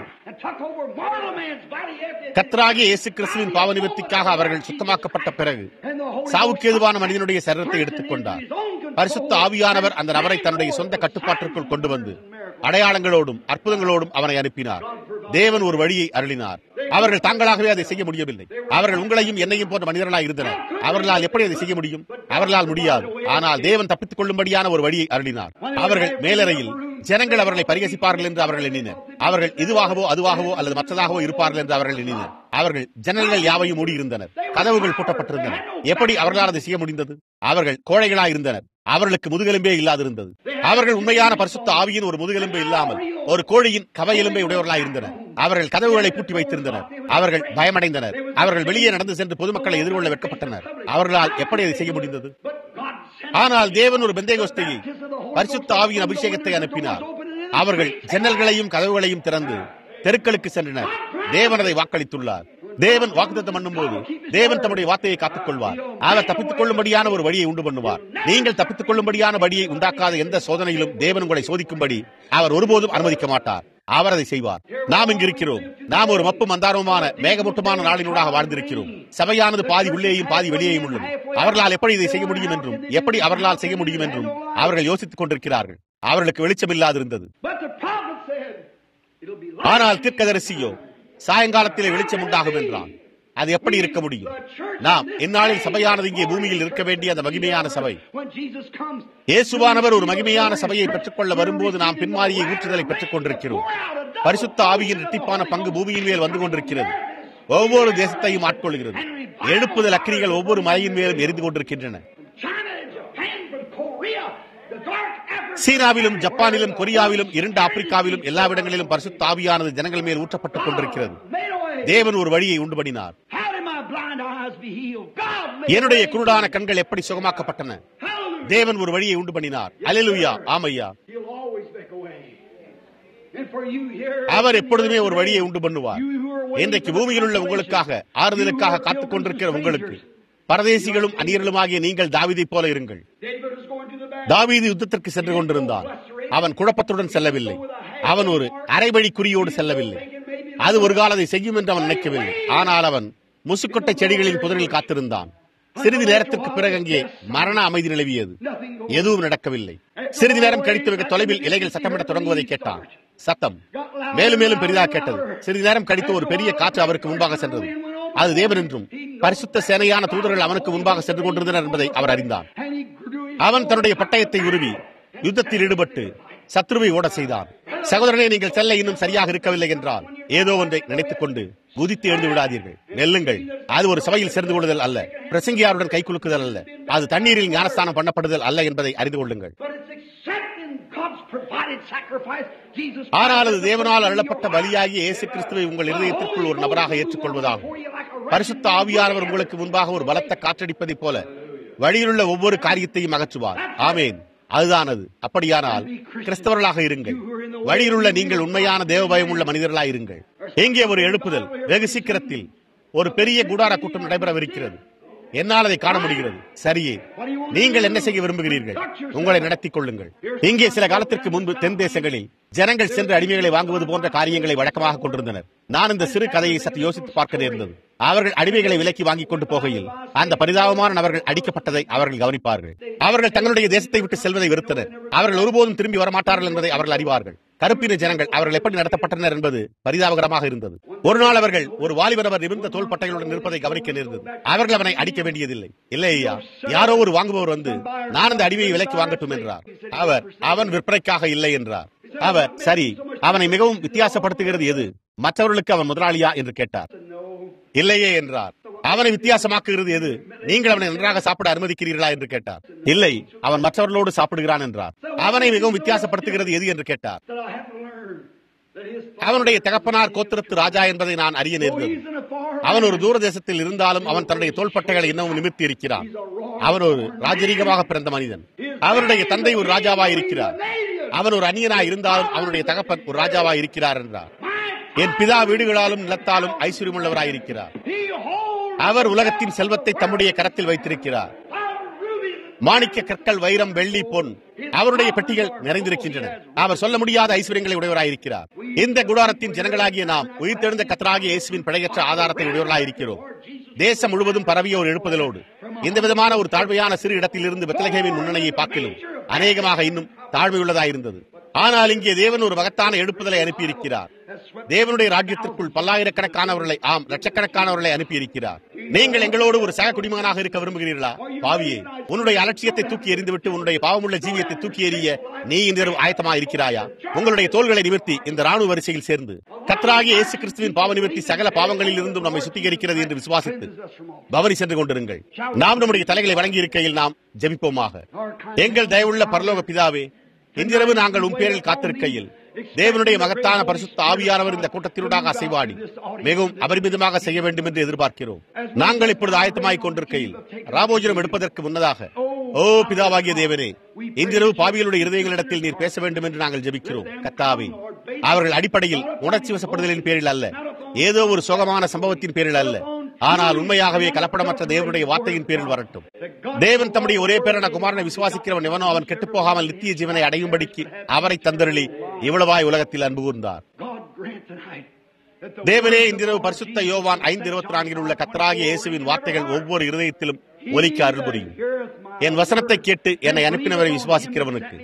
கத்ராகிய இயேசு கிறிஸ்துவின் பாவ நிவர்த்திக்காக அவர்கள் சுத்தமாக்கப்பட்ட பிறகு சாவுக்கு ஏதுவான மனிதனுடைய சரீரத்தை எடுத்துக்கொண்டார் பரிசுத்த ஆவியானவர் அந்த நபரை தன்னுடைய சொந்த கட்டுப்பாட்டிற்குள் கொண்டு வந்து அடையாளங்களோடும் அற்புதங்களோடும் அவனை அனுப்பினார் தேவன் ஒரு வழியை அருளினார் அவர்கள் தாங்களாகவே அதை செய்ய முடியவில்லை அவர்கள் உங்களையும் என்னையும் போன்ற மனிதர்களாக இருந்தனர் அவர்களால் எப்படி அதை செய்ய முடியும் அவர்களால் முடியாது ஆனால் தேவன் தப்பித்துக் கொள்ளும்படியான ஒரு வழியை அருளினார் அவர்கள் மேலறையில் ஜனங்கள் அவர்களை பரிகசிப்பார்கள் என்று அவர்கள் எண்ணினர் அவர்கள் இதுவாகவோ அதுவாகவோ அல்லது மற்றதாகவோ இருப்பார்கள் என்று அவர்கள் எண்ணினர் அவர்கள் ஜன்னல்கள் யாவையும் மூடியிருந்தனர் கதவுகள் பூட்டப்பட்டிருந்தன எப்படி அவர்களால் அதை செய்ய முடிந்தது அவர்கள் கோழைகளாக இருந்தனர் அவர்களுக்கு முதுகெலும்பே இல்லாதிருந்தது அவர்கள் உண்மையான பரிசுத்த ஆவியின் ஒரு முதுகெலும்பு இல்லாமல் ஒரு கோழியின் கவை எலும்பை உடையவர்களாக இருந்தனர் அவர்கள் கதவுகளை பூட்டி வைத்திருந்தனர் அவர்கள் பயமடைந்தனர் அவர்கள் வெளியே நடந்து சென்று பொதுமக்களை எதிர்கொள்ள வெட்கப்பட்டனர் அவர்களால் எப்படி அதை செய்ய முடிந்தது ஆனால் தேவன் ஒரு பெந்தேகோஸ்தையை பரிசுத்த ஆவியின் அபிஷேகத்தை அனுப்பினார் அவர்கள் ஜன்னல்களையும் கதவுகளையும் திறந்து தெருக்களுக்கு சென்றனர் தேவன் அதை வாக்களித்துள்ளார் தேவன் வாக்குத்தம் பண்ணும் போது தேவன் தம்முடைய வார்த்தையை காத்துக் கொள்வார் அவர் தப்பித்துக் கொள்ளும்படியான ஒரு வழியை உண்டு பண்ணுவார் நீங்கள் தப்பித்துக் கொள்ளும்படியான வழியை உண்டாக்காத எந்த சோதனையிலும் தேவன் உங்களை சோதிக்கும்படி அவர் ஒருபோதும் அனுமதிக்க மாட்டார் அவர் அதை செய்வார் நாம் இங்கு இருக்கிறோம் நாம் ஒரு மப்பு மந்தாரமான மேகமூட்டமான நாளினூடாக வாழ்ந்திருக்கிறோம் சபையானது பாதி உள்ளேயும் பாதி வெளியேயும் உள்ளது அவர்களால் எப்படி இதை செய்ய முடியும் என்றும் எப்படி அவர்களால் செய்ய முடியும் என்றும் அவர்கள் யோசித்துக் கொண்டிருக்கிறார்கள் அவர்களுக்கு வெளிச்சம் இல்லாதிருந்தது ஆனால் தீர்க்கதரிசியோ சாயங்காலத்திலே வெளிச்சம் உண்டாகும் என்றான் அது எப்படி இருக்க முடியும் நாம் இந்நாளில் சபையானது இங்கே பூமியில் இருக்க வேண்டிய அந்த மகிமையான சபை இயேசுவானவர் ஒரு மகிமையான சபையை பெற்றுக்கொள்ள வரும்போது நாம் பின்மாரியை ஊற்றுதலை பெற்றுக் கொண்டிருக்கிறோம் பரிசுத்த ஆவியின் இரட்டிப்பான பங்கு பூமியின் மேல் வந்து கொண்டிருக்கிறது ஒவ்வொரு தேசத்தையும் ஆட்கொள்கிறது எழுப்புதல் அக்கிரிகள் ஒவ்வொரு மலையின் மேலும் எரிந்து கொண்டிருக்கின்றன சீனாவிலும் ஜப்பானிலும் கொரியாவிலும் இரண்டு ஆப்பிரிக்காவிலும் எல்லா இடங்களிலும் பரிசுத்த ஆவியானது ஜனங்கள் மேல் ஊற்றப்பட்டுக் கொண்டிருக்கிறது தேவன் ஒரு வழியை உண்டு பண்ணினார் என்னுடைய குருடான கண்கள் எப்படி சுகமாக்கப்பட்டன தேவன் ஒரு வழியை உண்டு பண்ணினார் அலிலுயா ஆமையா அவர் எப்பொழுதுமே ஒரு வழியை உண்டு பண்ணுவார் இன்றைக்கு பூமியில் உள்ள உங்களுக்காக ஆறுதலுக்காக காத்துக் கொண்டிருக்கிற உங்களுக்கு பரதேசிகளும் அந்நியர்களுமாகிய நீங்கள் தாவிதை போல இருங்கள் தாவீது யுத்தத்திற்கு சென்று கொண்டிருந்தான் அவன் குழப்பத்துடன் செல்லவில்லை அவன் ஒரு அரைவழி குறியோடு செல்லவில்லை அது ஒரு காலத்தை செய்யும் என்று அவன் நினைக்கவில்லை ஆனால் அவன் முசுக்கொட்டை செடிகளின் புதரில் காத்திருந்தான் சிறிது நேரத்திற்கு பிறகு அங்கே மரண அமைதி நிலவியது எதுவும் நடக்கவில்லை சிறிது நேரம் கழித்து மிக தொலைவில் இலைகள் சத்தமிட தொடங்குவதை கேட்டான் சத்தம் மேலும் மேலும் பெரிதாக கேட்டது சிறிது நேரம் கழித்து ஒரு பெரிய காற்று அவருக்கு முன்பாக சென்றது அது தேவன் என்றும் பரிசுத்த சேனையான தூதர்கள் அவனுக்கு முன்பாக சென்று கொண்டிருந்தனர் என்பதை அவர் அறிந்தான் அவன் தன்னுடைய பட்டயத்தை உருவி யுத்தத்தில் ஈடுபட்டு சத்ருவை ஓட செய்தான் சகோதரனே நீங்கள் செல்ல இன்னும் சரியாக இருக்கவில்லை என்றால் ஏதோ ஒன்றை நினைத்துக் கொண்டு குதித்து எழுந்து விடாதீர்கள் நெல்லுங்கள் அது ஒரு சபையில் சேர்ந்து கொள்ளுதல் அல்ல பிரசங்கியாருடன் கை குலுக்குதல் அல்ல அது தண்ணீரில் ஞானஸ்தானம் பண்ணப்படுதல் அல்ல என்பதை அறிந்து கொள்ளுங்கள் ஆனால் அது தேவனால் அருளப்பட்ட பலியாகி இயேசு கிறிஸ்துவை உங்கள் இருதயத்திற்குள் ஒரு நபராக ஏற்றுக்கொள்வதாகும் பரிசுத்த ஆவியானவர் உங்களுக்கு முன்பாக ஒரு பலத்த காற்றடிப்பதைப் போல வழியிலுள்ள ஒவ்வொரு காரியத்தையும் அகற்றுவார் ஆமேன் அதுதான் அது அப்படியானால் கிறிஸ்தவர்களாக இருங்கள் வழியிலுள்ள நீங்கள் உண்மையான தேவபயம் உள்ள மனிதர்களாக இருங்கள் எங்கே ஒரு எழுப்புதல் வெகு சீக்கிரத்தில் ஒரு பெரிய குடார கூட்டம் நடைபெறவிருக்கிறது என்னால் அதை காண முடிகிறது சரியே நீங்கள் என்ன செய்ய விரும்புகிறீர்கள் உங்களை நடத்திக் கொள்ளுங்கள் இங்கே சில காலத்திற்கு முன்பு தென் தேசங்களில் ஜனங்கள் சென்று அடிமைகளை வாங்குவது போன்ற காரியங்களை வழக்கமாக கொண்டிருந்தனர் நான் இந்த சிறு கதையை சற்று யோசித்து பார்க்க நேர்ந்தது அவர்கள் அடிமைகளை விலக்கி வாங்கிக் கொண்டு போகையில் அந்த பரிதாபமான நபர்கள் அடிக்கப்பட்டதை அவர்கள் கவனிப்பார்கள் அவர்கள் தங்களுடைய தேசத்தை விட்டு செல்வதை வெறுத்தனர் அவர்கள் ஒருபோதும் திரும்பி வரமாட்டார்கள் என்பதை அவர்கள் அறிவார்கள் கருப்பின ஜனங்கள் அவர்கள் எப்படி நடத்தப்பட்டனர் என்பது பரிதாபகரமாக இருந்தது ஒரு நாள் அவர்கள் ஒரு வாலிபர் அவர் நிமிர்ந்த தோல் பட்டைகளுடன் இருப்பதை கவனிக்க நேர்ந்தது அவர்கள் அவனை அடிக்க வேண்டியதில்லை இல்லை ஐயா யாரோ ஒரு வாங்குபவர் வந்து நான் அந்த அடிமையை விலைக்கு வாங்கட்டும் என்றார் அவர் அவன் விற்பனைக்காக இல்லை என்றார் அவர் சரி அவனை மிகவும் வித்தியாசப்படுத்துகிறது எது மற்றவர்களுக்கு அவன் முதலாளியா என்று கேட்டார் இல்லையே என்றார் அவனை வித்தியாசமாக்குகிறது எது நீங்கள் அவனை நன்றாக சாப்பிட அனுமதிக்கிறீர்களா என்று கேட்டார் இல்லை அவன் மற்றவர்களோடு சாப்பிடுகிறான் என்றார் அவனை மிகவும் வித்தியாசப்படுத்துகிறது எது என்று கேட்டார் அவனுடைய தகப்பனார் கோத்திரத்து ராஜா என்பதை நான் அறிய நேர்ந்தது அவன் ஒரு தூர தேசத்தில் இருந்தாலும் அவன் தன்னுடைய தோள்பட்டைகளை இன்னமும் நிமிர்த்தி இருக்கிறான் அவன் ஒரு ராஜரீகமாக பிறந்த மனிதன் அவனுடைய தந்தை ஒரு ராஜாவாய் இருக்கிறார் அவன் ஒரு அந்நியனாய் இருந்தாலும் அவனுடைய தகப்பன் ஒரு ராஜாவாய் இருக்கிறார் என்றார் என் பிதா வீடுகளாலும் நிலத்தாலும் ஐஸ்வர்யமுள்ளவராய் இருக்கிறார் அவர் உலகத்தின் செல்வத்தை தம்முடைய கரத்தில் வைத்திருக்கிறார் மாணிக்க கற்கள் வைரம் வெள்ளி பொன் அவருடைய பெட்டிகள் நிறைந்திருக்கின்றன அவர் சொல்ல முடியாத ஐஸ்வர்யங்களை உடையவராயிருக்கிறார் இந்த குடாரத்தின் ஜனங்களாகிய நாம் உயிர்த்தெழுந்த கத்தராகிய இயேசுவின் பிழையற்ற ஆதாரத்தை உடையவர்களாயிருக்கிறோம் தேசம் முழுவதும் பரவிய ஒரு எழுப்புதலோடு இந்த விதமான ஒரு தாழ்மையான சிறு இடத்திலிருந்து பெத்தலகேவின் முன்னணியை பார்க்கிலும் அநேகமாக இன்னும் தாழ்மையுள்ளதாயிருந்தது ஆனால் இங்கே தேவன் ஒரு மகத்தான எழுப்புதலை அனுப்பியிருக்கிறார் தேவனுடைய ராஜ்யத்திற்குள் பல்லாயிரக்கணக்கானவர்களை ஆம் லட்சக்கணக்கானவர்களை அனுப்பியிருக்கிறார் நீங்கள் எங்களோடு ஒரு சக குடிமகனாக இருக்க விரும்புகிறீர்களா பாவியே உன்னுடைய அலட்சியத்தை தூக்கி எறிந்துவிட்டு உன்னுடைய பாவமுள்ள ஜீவியத்தை தூக்கி எறிய நீ இந்த ஆயத்தமா இருக்கிறாயா உங்களுடைய தோள்களை நிவர்த்தி இந்த ராணுவ வரிசையில் சேர்ந்து கத்தராகிய இயேசு கிறிஸ்துவின் பாவ நிவர்த்தி சகல பாவங்களில் இருந்தும் நம்மை சுத்திகரிக்கிறது என்று விசுவாசித்து பவனி சென்று கொண்டிருங்கள் நாம் நம்முடைய தலைகளை வழங்கி இருக்கையில் நாம் ஜெபிப்போமாக எங்கள் தயவுள்ள பரலோக பிதாவே இன்றிரவு நாங்கள் உன் பேரில் காத்திருக்கையில் தேவனுடைய மகத்தான பரிசுத்த ஆவியானவர் இந்த கூட்டத்தினூடாக அசைவாடி மிகவும் அபரிமிதமாக செய்ய வேண்டும் என்று எதிர்பார்க்கிறோம் நாங்கள் இப்பொழுது ஆயத்தமாய் கொண்டிருக்கையில் ராபோஜனம் எடுப்பதற்கு முன்னதாக ஓ பிதாவாகிய தேவனே இன்றிரவு பாவிகளுடைய இருதயங்களிடத்தில் நீர் பேச வேண்டும் என்று நாங்கள் ஜெபிக்கிறோம் கத்தாவே அவர்கள் அடிப்படையில் உணர்ச்சி வசப்படுதலின் பேரில் அல்ல ஏதோ ஒரு சோகமான சம்பவத்தின் பேரில் அல்ல ஆனால் உண்மையாகவே கலப்படமற்ற தேவனுடைய வார்த்தையின் பேரில் வரட்டும் தேவன் தம்முடைய ஒரே பேரான குமாரனை விசுவாசிக்கிறவன் எவனோ அவன் கெட்டுப் போகாமல் நித்திய ஜீவனை அடையும்படிக்கு அவரை தந்தருளி இவ்வளவாய் உலகத்தில் அன்பு கூர்ந்தார் தேவனே இன்றிரவு பரிசுத்த யோவான் ஐந்து இருபத்தி நான்கில் உள்ள கத்தராகிய இயேசுவின் வார்த்தைகள் ஒவ்வொரு இருதயத்திலும் ஒலிக்க அருள் புரியும் என் வசனத்தை கேட்டு என்னை அனுப்பினவரை விசுவாசிக்கிறவனுக்கு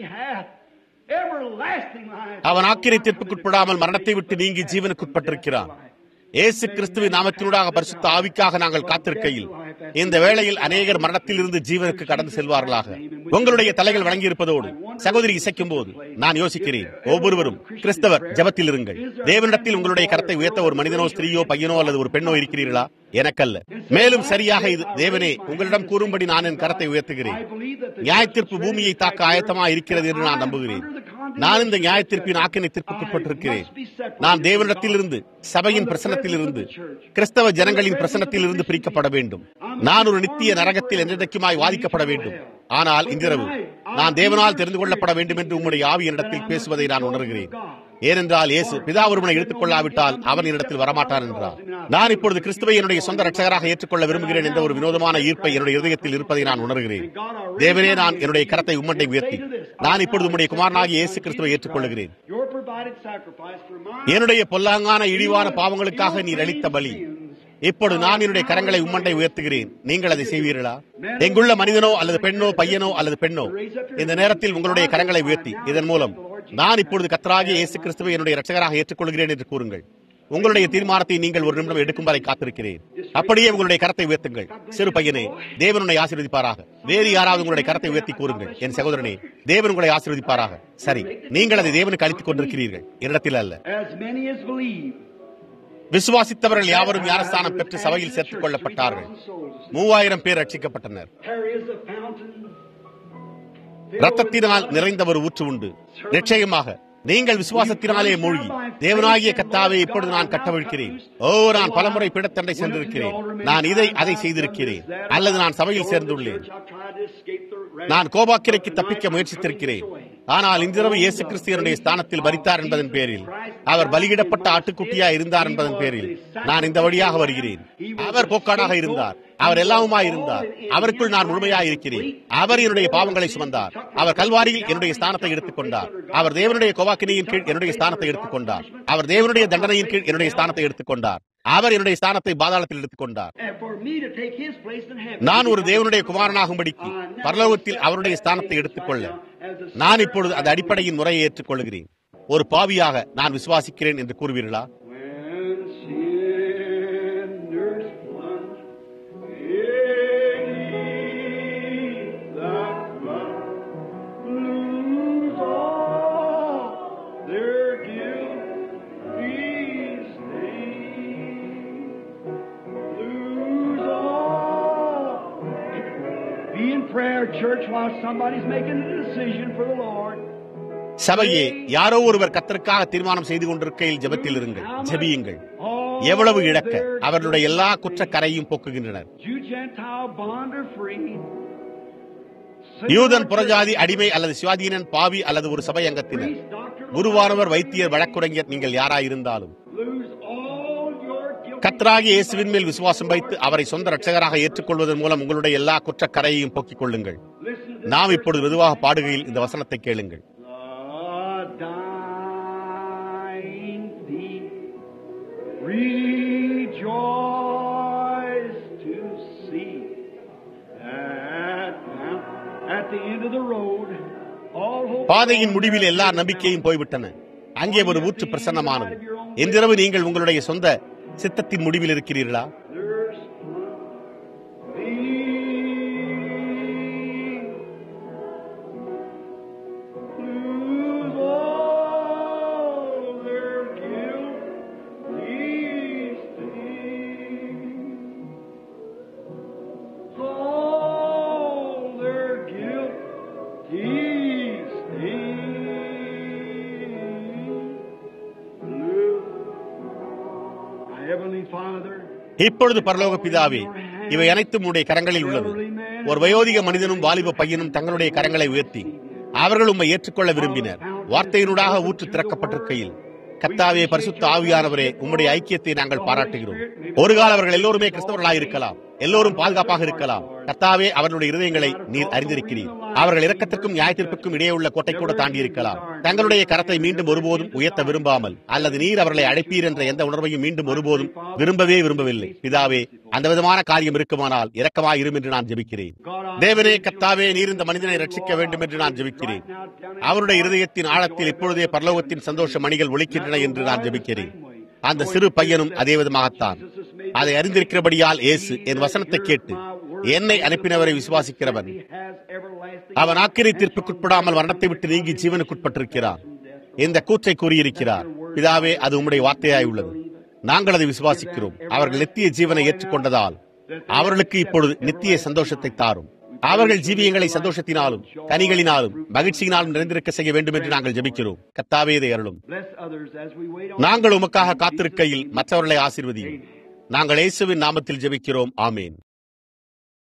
அவன் ஆக்கிரத்திற்குட்படாமல் மரணத்தை விட்டு நீங்கி ஜீவனுக்குட்பட்டிருக்கிறான் இயேசு கிறிஸ்துவின் நாமத்தினூடாக பரிசுத்த ஆவிக்காக நாங்கள் காத்திருக்கையில் இந்த வேளையில் அநேகர் மரணத்தில் இருந்து ஜீவனுக்கு கடந்து செல்வார்களாக உங்களுடைய தலைகள் வழங்கியிருப்பதோடு சகோதரி இசைக்கும் போது நான் யோசிக்கிறேன் ஒவ்வொருவரும் கிறிஸ்தவர் ஜபத்தில் இருங்கள் தேவனிடத்தில் உங்களுடைய கரத்தை உயர்த்த ஒரு மனிதனோ ஸ்திரீயோ பையனோ அல்லது ஒரு பெண்ணோ இருக்கிறீர்களா எனக்கல்ல மேலும் சரியாக இது தேவனே உங்களிடம் கூறும்படி நான் என் கரத்தை உயர்த்துகிறேன் நியாயத்தீர்ப்பு பூமியை தாக்க ஆயத்தமா இருக்கிறது என்று நான் நம்புகிறேன் நான் இந்த நியாயத்தீர்ப்பின் ஆக்கினத்திற்குட்பட்டிருக்கிறேன் நான் தேவனிடத்தில் இருந்து சபையின் பிரசனத்தில் இருந்து கிறிஸ்தவ ஜனங்களின் பிரசனத்தில் இருந்து பிரிக்கப்பட வேண்டும் நான் ஒரு நித்திய நரகத்தில் என்றைக்குமாய் வாதிக்கப்பட வேண்டும் ஆனால் இன்றிரவு நான் தேவனால் தெரிந்து கொள்ளப்பட வேண்டும் என்று உம்முடைய ஆவி என்னிடத்தில் பேசுவதை நான் உணர்கிறேன் ஏனென்றால் இயேசு பிதா ஒருவனை எடுத்துக் கொள்ளாவிட்டால் அவன் என்னிடத்தில் வரமாட்டான் என்றார் நான் இப்பொழுது கிறிஸ்துவை என்னுடைய சொந்த ரட்சகராக ஏற்றுக்கொள்ள விரும்புகிறேன் என்ற ஒரு வினோதமான ஈர்ப்பை என்னுடைய இதயத்தில் இருப்பதை நான் உணர்கிறேன் தேவனே நான் என்னுடைய கரத்தை உம்மண்டை உயர்த்தி நான் இப்பொழுது உம்முடைய குமாரனாகி இயேசு கிறிஸ்துவை ஏற்றுக்கொள்கிறேன் என்னுடைய பொல்லாங்கான இழிவான பாவங்களுக்காக நீர் அளித்த பலி இப்பொழுது நான் என்னுடைய கரங்களை உம்மண்டை உயர்த்துகிறேன் நீங்கள் அதை செய்வீர்களா எங்குள்ள மனிதனோ அல்லது பெண்ணோ பையனோ அல்லது பெண்ணோ இந்த நேரத்தில் உங்களுடைய கரங்களை உயர்த்தி இதன் மூலம் நான் இப்பொழுது கத்தராகிய இயேசு கிறிஸ்துவை என்னுடைய ரட்சகராக ஏற்றுக்கொள்கிறேன் என்று கூறுங்கள் உங்களுடைய தீர்மானத்தை நீங்கள் ஒரு நிமிடம் எடுக்கும் வரை காத்திருக்கிறேன் அப்படியே உங்களுடைய கரத்தை உயர்த்துங்கள் சிறு பையனே தேவனுடைய ஆசீர்வதிப்பாராக வேறு யாராவது உங்களுடைய கரத்தை உயர்த்தி கூறுங்கள் என் சகோதரனே தேவன் உங்களை ஆசீர்வதிப்பாராக சரி நீங்கள் அதை தேவனுக்கு அளித்துக் கொண்டிருக்கிறீர்கள் இடத்தில் அல்ல விசுவாசித்தவர்கள் யாவரும் ஞானஸ்தானம் பெற்று சபையில் சேர்த்துக் கொள்ளப்பட்டார்கள் மூவாயிரம் பேர் ரட்சிக்கப்பட்டனர் ரத்தத்தினால் நிறைந்த ஒரு ஊற்று உண்டு நிச்சயமாக நீங்கள் விசுவாசத்தினாலே மூழ்கி தேவனாகிய கத்தாவை இப்பொழுது நான் கட்டவிழ்க்கிறேன் ஓ நான் பலமுறை பிடத்தண்டை சென்றிருக்கிறேன் நான் இதை அதை செய்திருக்கிறேன் அல்லது நான் சபையில் சேர்ந்துள்ளேன் நான் கோபாக்கிரைக்கு தப்பிக்க முயற்சித்திருக்கிறேன் ஆனால் இன்றிரவு இயேசு கிறிஸ்தியனுடைய ஸ்தானத்தில் மறித்தார் என்பதன் பேரில் அவர் பலியிடப்பட்ட ஆட்டுக்குட்டியா இருந்தார் என்பதன் பேரில் நான் இந்த வழியாக வருகிறேன் அவர் போக்காடாக இருந்தார் அவர் எல்லாமுமாய் இருந்தார் அவருக்குள் நான் முழுமையாக இருக்கிறேன் அவர் என்னுடைய பாவங்களை சுமந்தார் அவர் கல்வாரியில் என்னுடைய ஸ்தானத்தை எடுத்துக்கொண்டார் அவர் தேவனுடைய கோவாக்கினியின் கீழ் என்னுடைய ஸ்தானத்தை எடுத்துக்கொண்டார் அவர் தேவனுடைய தண்டனையின் கீழ் என்னுடைய ஸ்தானத்தை எடுத்துக்கொண்டார் அவர் என்னுடைய ஸ்தானத்தை பாதாளத்தில் எடுத்துக்கொண்டார் நான் ஒரு தேவனுடைய குமாரனாகும்படிக்கு பரலோகத்தில் அவருடைய ஸ்தானத்தை எடுத்துக்கொள்ள நான் இப்பொழுது அந்த அடிப்படையின் முறையை ஏற்றுக்கொள்கிறேன் ஒரு பாவியாக நான் விசுவாசிக்கிறேன் என்று கூறுவீர்களா prayer, church, while somebody's making a decision for the Lord. சபையே யாரோ ஒருவர் கத்தருக்காக தீர்மானம் செய்து கொண்டிருக்கையில் ஜெபத்தில் இருங்கள் ஜெபியுங்கள் எவ்வளவு இழக்க அவர்களுடைய எல்லா குற்றக்கரையும் போக்குகின்றனர் Jew, Gentile, bond or free. யூதன் புறஜாதி அடிமை அல்லது சுவாதீனன் பாவி அல்லது ஒரு சபை அங்கத்தினர் Priest, doctor, குருவானவர் வைத்தியர் வழக்குரைஞர் நீங்கள் யாராயிருந்தாலும் lose all your guilty. கத்தராகிய இயேசுவின் மேல் விசுவாசம் வைத்து அவரை சொந்த ரட்சகராக ஏற்றுக்கொள்வதன் மூலம் உங்களுடைய எல்லா குற்றக்கரையையும் போக்கிக் கொள்ளுங்கள் Listen to this. நாம் இப்பொழுது மெதுவாக பாடுகையில் இந்த வசனத்தை கேளுங்கள் The dying thief rejoice to see that now at the end of the road all hope பாதையின் முடிவில் எல்லா நம்பிக்கையும் போய்விட்டன அங்கே ஒரு ஊற்று பிரசன்னமானது இன்றிரவு நீங்கள் உங்களுடைய சொந்த சித்தத்தின் முடிவில் இருக்கிறீர்களா there's thee. Lose all their guilt, these things. All their guilt, these things. Lose. My Heavenly Father, இப்பொழுது பரலோக பிதாவே இவை அனைத்தும் உடைய கரங்களில் உள்ளது ஒரு வயோதிக மனிதனும் வாலிப பையனும் தங்களுடைய கரங்களை உயர்த்தி அவர்கள் உம்மை ஏற்றுக்கொள்ள விரும்பினர் வார்த்தையினூடாக ஊற்று திறக்கப்பட்டிருக்கையில் கத்தாவே பரிசுத்த ஆவியானவரே உம்முடைய ஐக்கியத்தை நாங்கள் பாராட்டுகிறோம் ஒரு கால அவர்கள் எல்லோருமே கிறிஸ்தவர்களாக இருக்கலாம் எல்லோரும் பாதுகாப்பாக இருக்கலாம் கர்த்தாவே அவர்களுடைய இருதயங்களை நீர் அறிந்திருக்கிறீர் அவர்கள் இரக்கத்திற்கும் நியாயத்திற்கும் இடையே உள்ள கோட்டை கூட தாண்டி இருக்கலாம் தங்களுடைய கரத்தை மீண்டும் ஒருபோதும் உயர்த்த விரும்பாமல் அல்லது நீர் அவர்களை அழைப்பீர் என்ற எந்த உணர்வையும் மீண்டும் ஒருபோதும் விரும்பவே விரும்பவில்லை பிதாவே அந்த விதமான காரியம் இருக்குமானால் இரக்கமாய் இரும் என்று நான் ஜெபிக்கிறேன் தேவனே கத்தாவே நீர் இந்த மனிதனை ரட்சிக்க வேண்டும் என்று நான் ஜெபிக்கிறேன் அவருடைய இருதயத்தின் ஆழத்தில் இப்பொழுதே பரலோகத்தின் சந்தோஷ மணிகள் ஒலிக்கின்றன என்று நான் ஜெபிக்கிறேன் அந்த சிறு பையனும் அதே விதமாகத்தான் அதை அறிந்திருக்கிறபடியால் இயேசு என் வசனத்தை கேட்டு என்னை அனுப்பினவரை விசுவாசிக்கிறவன் has everlasting அவன் ஆக்கிரை தீர்ப்புக்குட்படாமல் மரணத்தை விட்டு நீங்கி ஜீவனுக்குட்பட்டிருக்கிறார் இந்த கூற்றை கூறியிருக்கிறார் பிதாவே அது உம்முடைய வார்த்தையாய் உள்ளது நாங்கள் அதை விசுவாசிக்கிறோம் அவர்கள் நித்திய ஜீவனை ஏற்றுக்கொண்டதால் அவர்களுக்கு இப்பொழுது நித்திய சந்தோஷத்தை தாரும் அவர்கள் ஜீவியங்களை சந்தோஷத்தினாலும் கனிகளினாலும் மகிழ்ச்சியினாலும் நிறைந்திருக்க செய்ய வேண்டும் என்று நாங்கள் ஜெபிக்கிறோம் கத்தாவே இதை அருளும் bless others as we wait on நாங்கள் உமக்காக காத்திருக்கையில் மற்றவர்களை ஆசீர்வதியும் நாங்கள் இயேசுவின் நாமத்தில் ஜெபிக்கிறோம் ஆமேன்